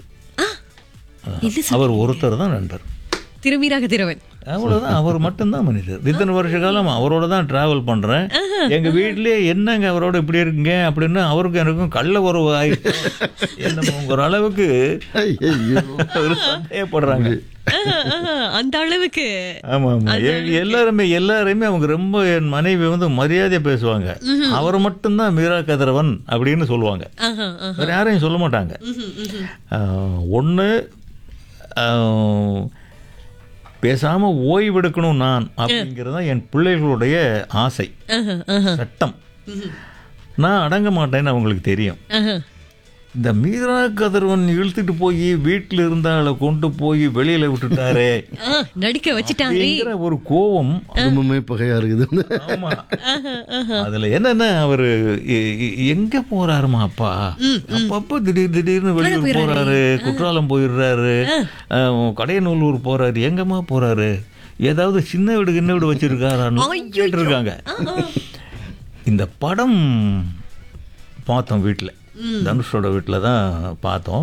அவர் ஒருத்தர் தான் நண்பர் திருமீரா கதிரவன் அவ்வளவுதான் அவர் மட்டும்தான் மனிதர் இத்தனை வருஷ காலம் அவரோட தான் டிராவல் பண்றேன் எங்க வீட்லயே என்னங்க அவரோட இப்படி இருக்குங்க அப்படின்னு அவருக்கும் எனக்கும் கள்ள உறவு ஆயிடுச்சு என்ன ஒரு அளவுக்கு ஒரு சந்தேகப்படுறாங்க ஆஹா, ஆஹா, அந்த அளவுக்கு ஆமா ஆமா எ- எல்லாருமே எல்லாருமே அவங்க ரொம்ப என் மனைவி வந்து மரியாதையா பேசுவாங்க அவர் மட்டும்தான் மீரா கதிரவன் அப்படின்னு சொல்லுவாங்க ஆஹா, ஆஹா. வேற யாரையும் சொல்ல மாட்டாங்க ம்ஹும், ம்ஹும். ஒன்று பேசாம ஓய்வெடுக்கணும் நான் அப்படிங்கிறது தான் என் பிள்ளைகளுடைய ஆசை ஆஹா, ஆஹா. சட்டம் நான் அடங்க மாட்டேன்னு அவங்களுக்கு தெரியும் ஆஹா. இந்த மீரா கதிரவன் இழுத்துட்டு போய் வீட்டில் இருந்தால கொண்டு போய் வெளியில விட்டுட்டாரே ஆ, நடிக்க வச்சுட்டாங்க அப்படிங்கிற ஒரு கோபம் குடும்பமே பகையா இருக்குது ஆமா அதுல என்னன்னா அவரு எ- எ- எங்க போறாருமா அப்பா அப்பப்ப திடீர் திடீர்னு வெளியூர் போறாரு குற்றாலம் போயிடுறாரு அஹ், கடையநல்லூர் போறாரு எங்கம்மா போறாரு ஏதாவது சின்ன வீடு கிண்ண வீடு வச்சிருக்காரான்னு கேட்டிருக்காங்க இந்த படம் பார்த்தோம் வீட்டில் தனுஷோட வீட்டில் தான் பார்த்தோம்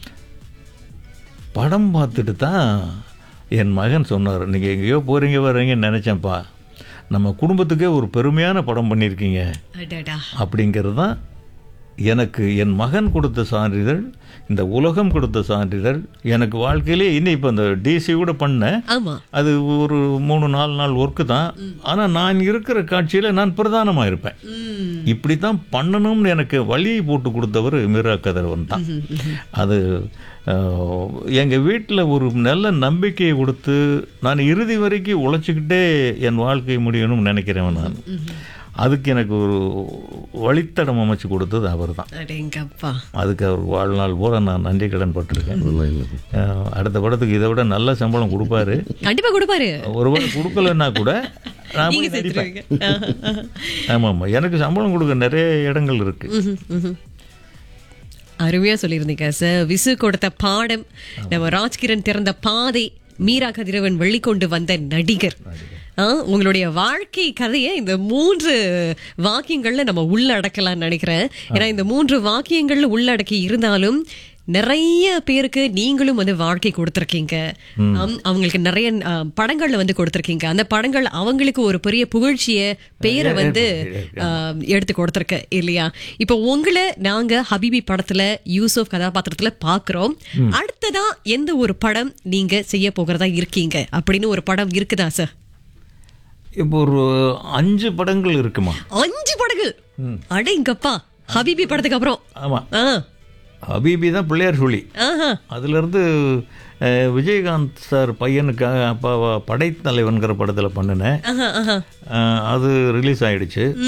படம் பார்த்துட்டு தான் என் மகன் சொன்னார் நீங்கள் எங்கேயோ போகிறீங்க வர்றீங்கன்னு நினச்சேன்ப்பா நம்ம குடும்பத்துக்கே ஒரு பெருமையான படம் பண்ணியிருக்கீங்க அடடா. அப்படிங்கிறது தான் எனக்கு என் மகன் கொடுத்த சான்றிதழ் இந்த உலகம் கொடுத்த சான்றிதழ் எனக்கு வாழ்க்கையிலே இன்னும் இப்போ இந்த டிசி கூட பண்ணேன் ஆமா அது ஒரு மூணு நாலு நாள் ஒர்க்கு தான் ஆனால் நான் இருக்கிற காட்சியில் நான் பிரதானமாக இருப்பேன் இப்படி தான் பண்ணணும்னு எனக்கு வழியை போட்டு கொடுத்தவர் மீரா கதிரவன் தான் அது எங்கள் வீட்டில் ஒரு நல்ல நம்பிக்கையை கொடுத்து நான் இறுதி வரைக்கும் உழைச்சிக்கிட்டே என் வாழ்க்கை முடியணும்னு நினைக்கிறேன் நான் அதுக்கு எனக்கு ஒரு வழித்தடம் அமைச்சு கொடுத்தது அவர் தான் அடேங்கப்பா அதுக்கு அவர் வாழ்நாள் பூரா நான் நன்றி கடன் பட்டிருக்கேன் அஹ், அடுத்த படத்துக்கு இதை விட நல்ல சம்பளம் கொடுப்பாரு கண்டிப்பா கொடுப்பாரு ஒருவேளை கொடுக்கலன்னா கூட நான் நீங்க போய் நடிப்பேன் செத்துருவீங்க ஆஹா, ஆஹா. ஆமாம் ஆமாம் எனக்கு சம்பளம் கொடுக்க நிறைய இடங்கள் இருக்கு ம்ஹும், ம்ஹும். அருமையா சொல்லியிருந்தீங்க சார் விசு கொடுத்த பாடம் நம்ம ராஜ்கிரண் திறந்த பாதை மீரா கதிரவன் வெளிக்கொண்டு வந்த நடிகர் ஆ, உங்களுடைய வாழ்க்கை கதையை இந்த மூன்று வாக்கியங்கள்ல நம்ம உள்ளடக்கலாம்னு நினைக்கிறேன் ஏன்னா இந்த மூன்று வாக்கியங்கள்ல உள்ளடக்கி இருந்தாலும் நிறைய பேருக்கு நீங்களும் வந்து வாழ்க்கை கொடுத்துருக்கீங்க ஆம், அவங்களுக்கு நிறைய ஆ, படங்கள்ல வந்து கொடுத்துருக்கீங்க அந்த படங்கள் அவங்களுக்கு ஒரு பெரிய புகழ்ச்சிய பெயரை வந்து ஆ, எடுத்து கொடுத்துருக்கு இல்லையா இப்போ உங்களை நாங்க ஹபிபி படத்துல யூசுப் கதாபாத்திரத்துல பாக்குறோம் அடுத்ததா எந்த ஒரு படம் நீங்க செய்ய போகிறதா இருக்கீங்க அப்படின்னு ஒரு படம் இருக்குதா சார் இப்போ ஒரு அஞ்சு படங்கள் இருக்குமா அஞ்சு படங்கள் அடேங்கப்பா ஹபிபி படத்துக்கு அப்புறம் ஆமாம் ஆ, ஹபீபி தான் பிள்ளையார் சொல்லி ஆஹா. அதுலேருந்து அஹ், விஜயகாந்த் சார் பையனுக்காக அப்பா படைத்தலைவன்கிற படத்தில் பண்ணினேன் ஆஹா, ஆஹா. அஹ், அது ரிலீஸ் ஆயிடுச்சு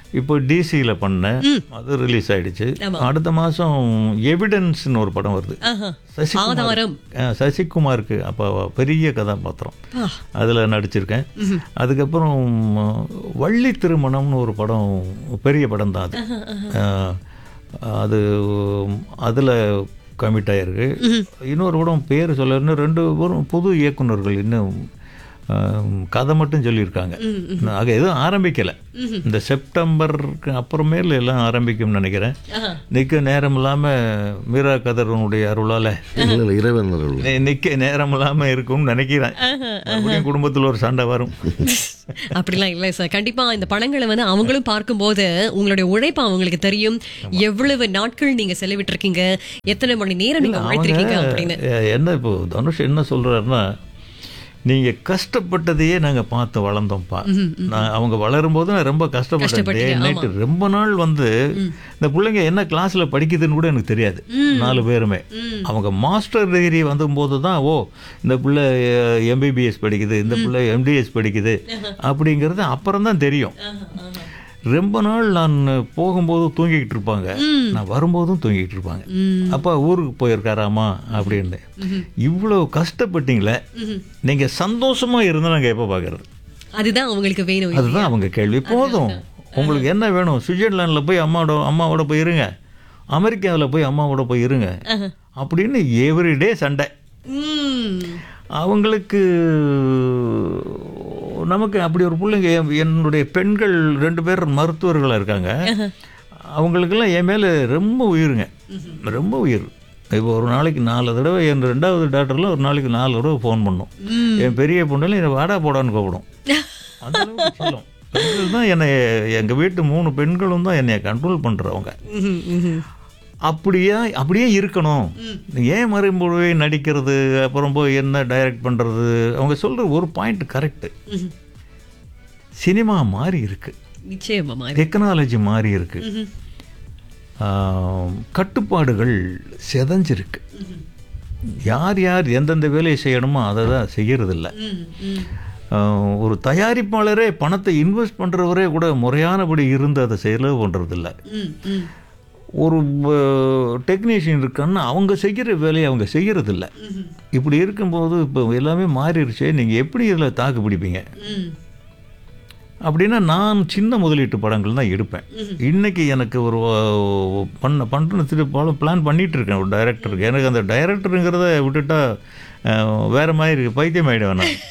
இப்போ டிசியில் பண்ணேன் அது ரிலீஸ் ஆயிடுச்சு ஆமா. அடுத்த மாதம் எவிடன்ஸ்னு ஒரு படம் வருது ஆஹா. சசிகுமார் ஆதாரம் ஆ, சசிகுமாருக்கு அப்போ பெரிய கதாபாத்திரம் ஆ. அதில் நடிச்சிருக்கேன் அதுக்கப்புறம் வள்ளி திருமணம்னு ஒரு படம் பெரிய படம் தான் அது ஆ, அது அதில் கமிட் ஆயிருக்கு இன்னொரு படம் பேர் சொல்ல இன்னும் ரெண்டு பேரும் புது இயக்குனர்கள் இன்னும் ஆ, கதை மட்டும் சொல்லியிருக்காங்க ஆக எதுவும் ஆரம்பிக்கலை இந்த செப்டம்பருக்கு அப்புறமேல எல்லாம் ஆரம்பிக்கும்னு நினைக்கிறேன் நிற்க நேரம் இல்லாமல் மீரா கதரனுடைய அருளால் இல்லை இல்லை இறைவன் அருள். நி- நிக்க நேரம் இல்லாம இருக்கும்னு நினைக்கிறேன் மறுபடியும் குடும்பத்துல ஒரு சண்டை வரும் அப்படிலாம் இல்லை சார் கண்டிப்பா இந்த படங்களை வந்து அவங்களும் பார்க்கும்போது உங்களுடைய உழைப்பு அவங்களுக்கு தெரியும் எவ்வளவு நாட்கள் நீங்க செலவிட்டிருக்கீங்க எத்தனை மணி நேரம் நீங்க உழைத்திருக்கீங்க அப்படின்னு எ- என்ன இப்போ தனுஷ் என்ன சொல்றாருன்னா நீங்க கஷ்டப்பட்டதையே நாங்க பார்த்து வளர்ந்தோம்ப்பா நான் அவங்க வளரும் போது நான் ரொம்ப கஷ்டப்பட்டேன் கஷ்டப்பட்டீங்க, நைட்டு ரொம்ப நாள் வந்து இந்த பிள்ளைங்க என்ன கிளாஸ்ல படிக்குதுன்னு கூட எனக்கு தெரியாது நாலு பேருமே அவங்க மாஸ்டர் டிகிரி வந்தபோது தான் ஓ இந்த பிள்ளை எம்பிபிஎஸ் படிக்குது இந்த பிள்ளை எம்டிஎஸ் படிக்குது அப்படிங்கிறது அப்புறம் தான் தெரியும் ரொம்ப நாள் நான் போகும்போது தூங்கிக்கிட்டு இருப்பாங்க நான் வரும்போதும் தூங்கிட்டு இருப்பாங்க அப்பா ஊருக்கு போயிருக்காராமா அப்படின்னு இவ்வளவு கஷ்டப்பட்டீங்களே நீங்க சந்தோஷமா இருந்தா நாங்க எப்ப பாக்குறது அதுதான் அவங்களுக்கு வேணும் அதுதான் அவங்க கேள்வி போதும் உங்களுக்கு என்ன வேணும் சுவிட்சர்லாண்டில் போய் அம்மாவோட அம்மாவோட போய் இருங்க அமெரிக்காவில் போய் அம்மாவோட போய் இருங்க அப்படின்னு எவ்ரிடே சண்டை ம். அவங்களுக்கு நமக்கு அப்படி ஒரு பிள்ளைங்க என்- என்னுடைய பெண்கள் ரெண்டு பேர் மருத்துவர்களாக இருக்காங்க அவங்களுக்கெல்லாம் என் மேலே ரொம்ப உயிருங்க ரொம்ப உயிர் இப்போ ஒரு நாளைக்கு நாலு தடவை என் ரெண்டாவது டாக்டர்லாம் ஒரு நாளைக்கு நாலு தடவை ஃபோன் பண்ணும் என் பெரிய பொண்ணுல என்னை வாடா போடான்னு கூப்பிடும் அந்த அளவுக்கு செல்லம். பெண்கள் தான் என்னை எங்கள் வீட்டு மூணு பெண்களும் தான் என்னை கண்ட்ரோல் பண்ணுறவங்க ம்ஹும், ம்ஹும். அப்படியே அப்படியே இருக்கணும் ஏன் மறைமுறை நடிக்கிறது அப்புறம் போய் என்ன டைரக்ட் பண்ணுறது அவங்க சொல்கிற ஒரு பாயிண்ட் கரெக்டு சினிமா மாறி இருக்கு நிச்சயமா மாறி டெக்னாலஜி மாறி இருக்கு ஆம், கட்டுப்பாடுகள் செதஞ்சிருக்கு யார் யார் எந்தெந்த வேலையை செய்யணுமோ அதை தான் செய்யறதில்ல ஆஹ், ஒரு தயாரிப்பாளரே பணத்தை இன்வெஸ்ட் பண்ணுறவரே கூட முறையானபடி இருந்து அதை செலவு பண்ணுறதில்ல ம், ம். ஒரு டெக்னீஷியன் இருக்கான்னா அவங்க செய்கிற வேலையை அவங்க செய்யறதில்ல இப்படி இருக்கும்போது இப்போ எல்லாமே மாறிடுச்சு நீங்கள் எப்படி இதில் தாக்கு பிடிப்பீங்க ம். அப்படின்னா நான் சின்ன முதலீட்டு படங்கள் தான் எடுப்பேன் இன்னைக்கு எனக்கு ஒரு அஹ், பண்ண பண்ணுறது பிளான் பண்ணிட்டு இருக்கேன் ஒரு டைரக்டருக்கு எனக்கு அந்த டைரக்டருங்கிறத விட்டுட்டா அஹ், வேற மாதிரி இருக்கு பைத்தியம் ஆயிடுவேன் நான்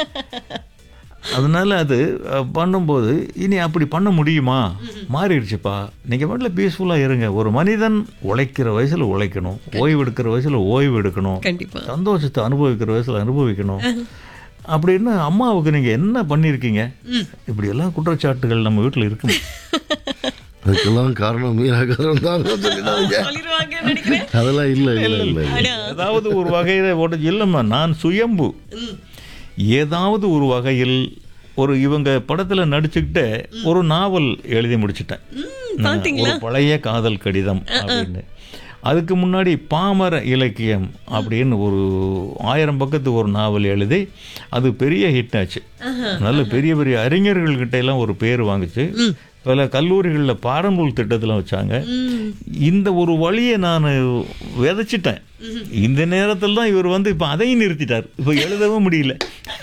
அதனால அது அஹ், பண்ணும்போது இனி அப்படி பண்ண முடியுமா மாறிடுச்சுப்பா நீங்கள் பாட்டில் பீஸ்ஃபுல்லாக இருங்க ஒரு மனிதன் உழைக்கிற வயசில் உழைக்கணும் ஓய்வு எடுக்கிற வயசில் ஓய்வு எடுக்கணும் கண்டிப்பா சந்தோஷத்தை அனுபவிக்கிற வயசில் அனுபவிக்கணும் அப்படின்னு அம்மாவுக்கு நீங்கள் என்ன பண்ணியிருக்கீங்க இப்படி எல்லாம் குற்றச்சாட்டுகள் நம்ம வீட்டில் இருக்கும் அதுக்கெல்லாம் காரணம் மீராகாரம் தான் சொல்லிடாதீங்க சொல்லிடுவாங்கன்னு நினைக்கிறேன் அதெல்லாம் இல்லை இல்லை இல்லை ஆனா, ஏதாவது ஒரு வகையில் போட்டு இல்லைம்மா நான் சுயம்பு ஏதாவது ஒரு வகையில் ஒரு இவங்க படத்தில் நடிச்சுக்கிட்டு ஒரு நாவல் எழுதி முடிச்சிட்டேன் நான் ஒரு பழைய காதல் கடிதம் அப்படின்னு அதுக்கு முன்னாடி பாமர இலக்கியம் அப்படின்னு ஒரு ஆயிரம் பக்கத்து ஒரு நாவல் எழுதி அது பெரிய ஹிட் ஆச்சு நல்ல பெரிய பெரிய அறிஞர்கள்கிட்ட எல்லாம் ஒரு பேர் வாங்குச்சு பல கல்லூரிகளில் பாடநூல் திட்டத்தில் வச்சாங்க இந்த ஒரு வழியை நான் விதைச்சிட்டேன் இந்த நேரத்தில் தான் இவர் வந்து இப்போ அதையும் நிறுத்திட்டார் இப்போ எழுதவும் முடியல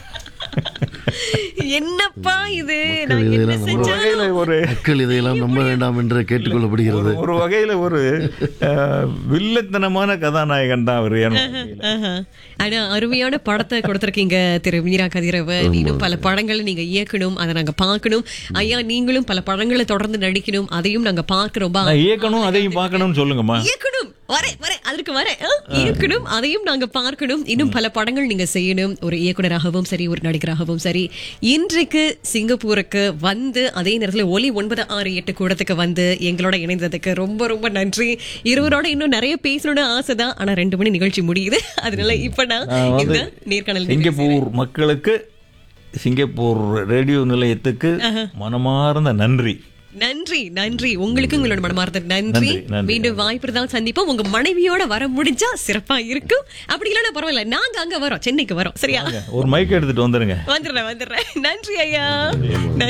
என்னப்பா இது மக்கள் நான் என்ன இதையெல்லாம் நம்ப செஞ்சேன் வகையில ஒரு மக்கள் இதையெல்லாம் நம்ப வேண்டாம் என்று கேட்டுக்கொள்ளப்படுகிறது ஒரு வகையில ஒரு அஹ், வில்லத்தனமான கதாநாயகன் தான் அவர் என் வாழ்க்கையில. ஆஹா. ஆனா அருமையான படத்தை கொடுத்திருக்கீங்க திரு மீரா கதிரவன் இன்னும் பல படங்களை நீங்க இயக்கணும் அதை நாங்க பார்க்கணும் ஐயா நீங்களும் பல படங்களை தொடர்ந்து நடிக்கணும் அதையும் நாங்க பார்க்கிறோம் பா. நான் இயக்கணும் அதையும் பார்க்கணும்னு சொல்லுங்கம்மா இயக்கணும் வரேன் வரேன் அதற்கு வரேன் ஆ, இயக்கணும் அதையும் நாங்க பார்க்கணும் இன்னும் பல படங்கள் நீங்க செய்யணும் ஒரு இயக்குனராகவும் சரி ஒரு நடிகராகவும் சரி இன்றைக்கு சிங்கப்பூருக்கு வந்து அதே நேரத்துல ஒலி ஒன்பது ஆறு எட்டு கூடத்துக்கு வந்து எங்களோட இணைந்ததுக்கு ரொம்ப ரொம்ப நன்றி இருவரோட இன்னும் நிறைய பேசணும்னு ஆசைதான் ஆனா ரெண்டு மணி நிகழ்ச்சி முடியுது அதனால இப்ப நான் நான் வந்து இந்த நேர்காணல் நிறைவு சிங்கப்பூர் மக்களுக்கு சிங்கப்பூர் ரேடியோ நிலையத்துக்கு மனமார்ந்த நன்றி நன்றி நன்றி உங்களுக்கு உங்களோட மனமார்ந்த நன்றி நன்றி, நன்றி. மீண்டும் வாய்ப்பு இருந்தால் சந்திப்போம் உங்க மனைவியோட வர முடிஞ்சா சிறப்பா இருக்கும் அப்படி இல்லைன்னா பரவாயில்ல நாங்க அங்க வரோம் சென்னைக்கு வரோம் சரியா ஒரு மைக் எடுத்துட்டு வந்துருங்க வந்துடுறேன் வந்துடுறேன் நன்றி ஐயா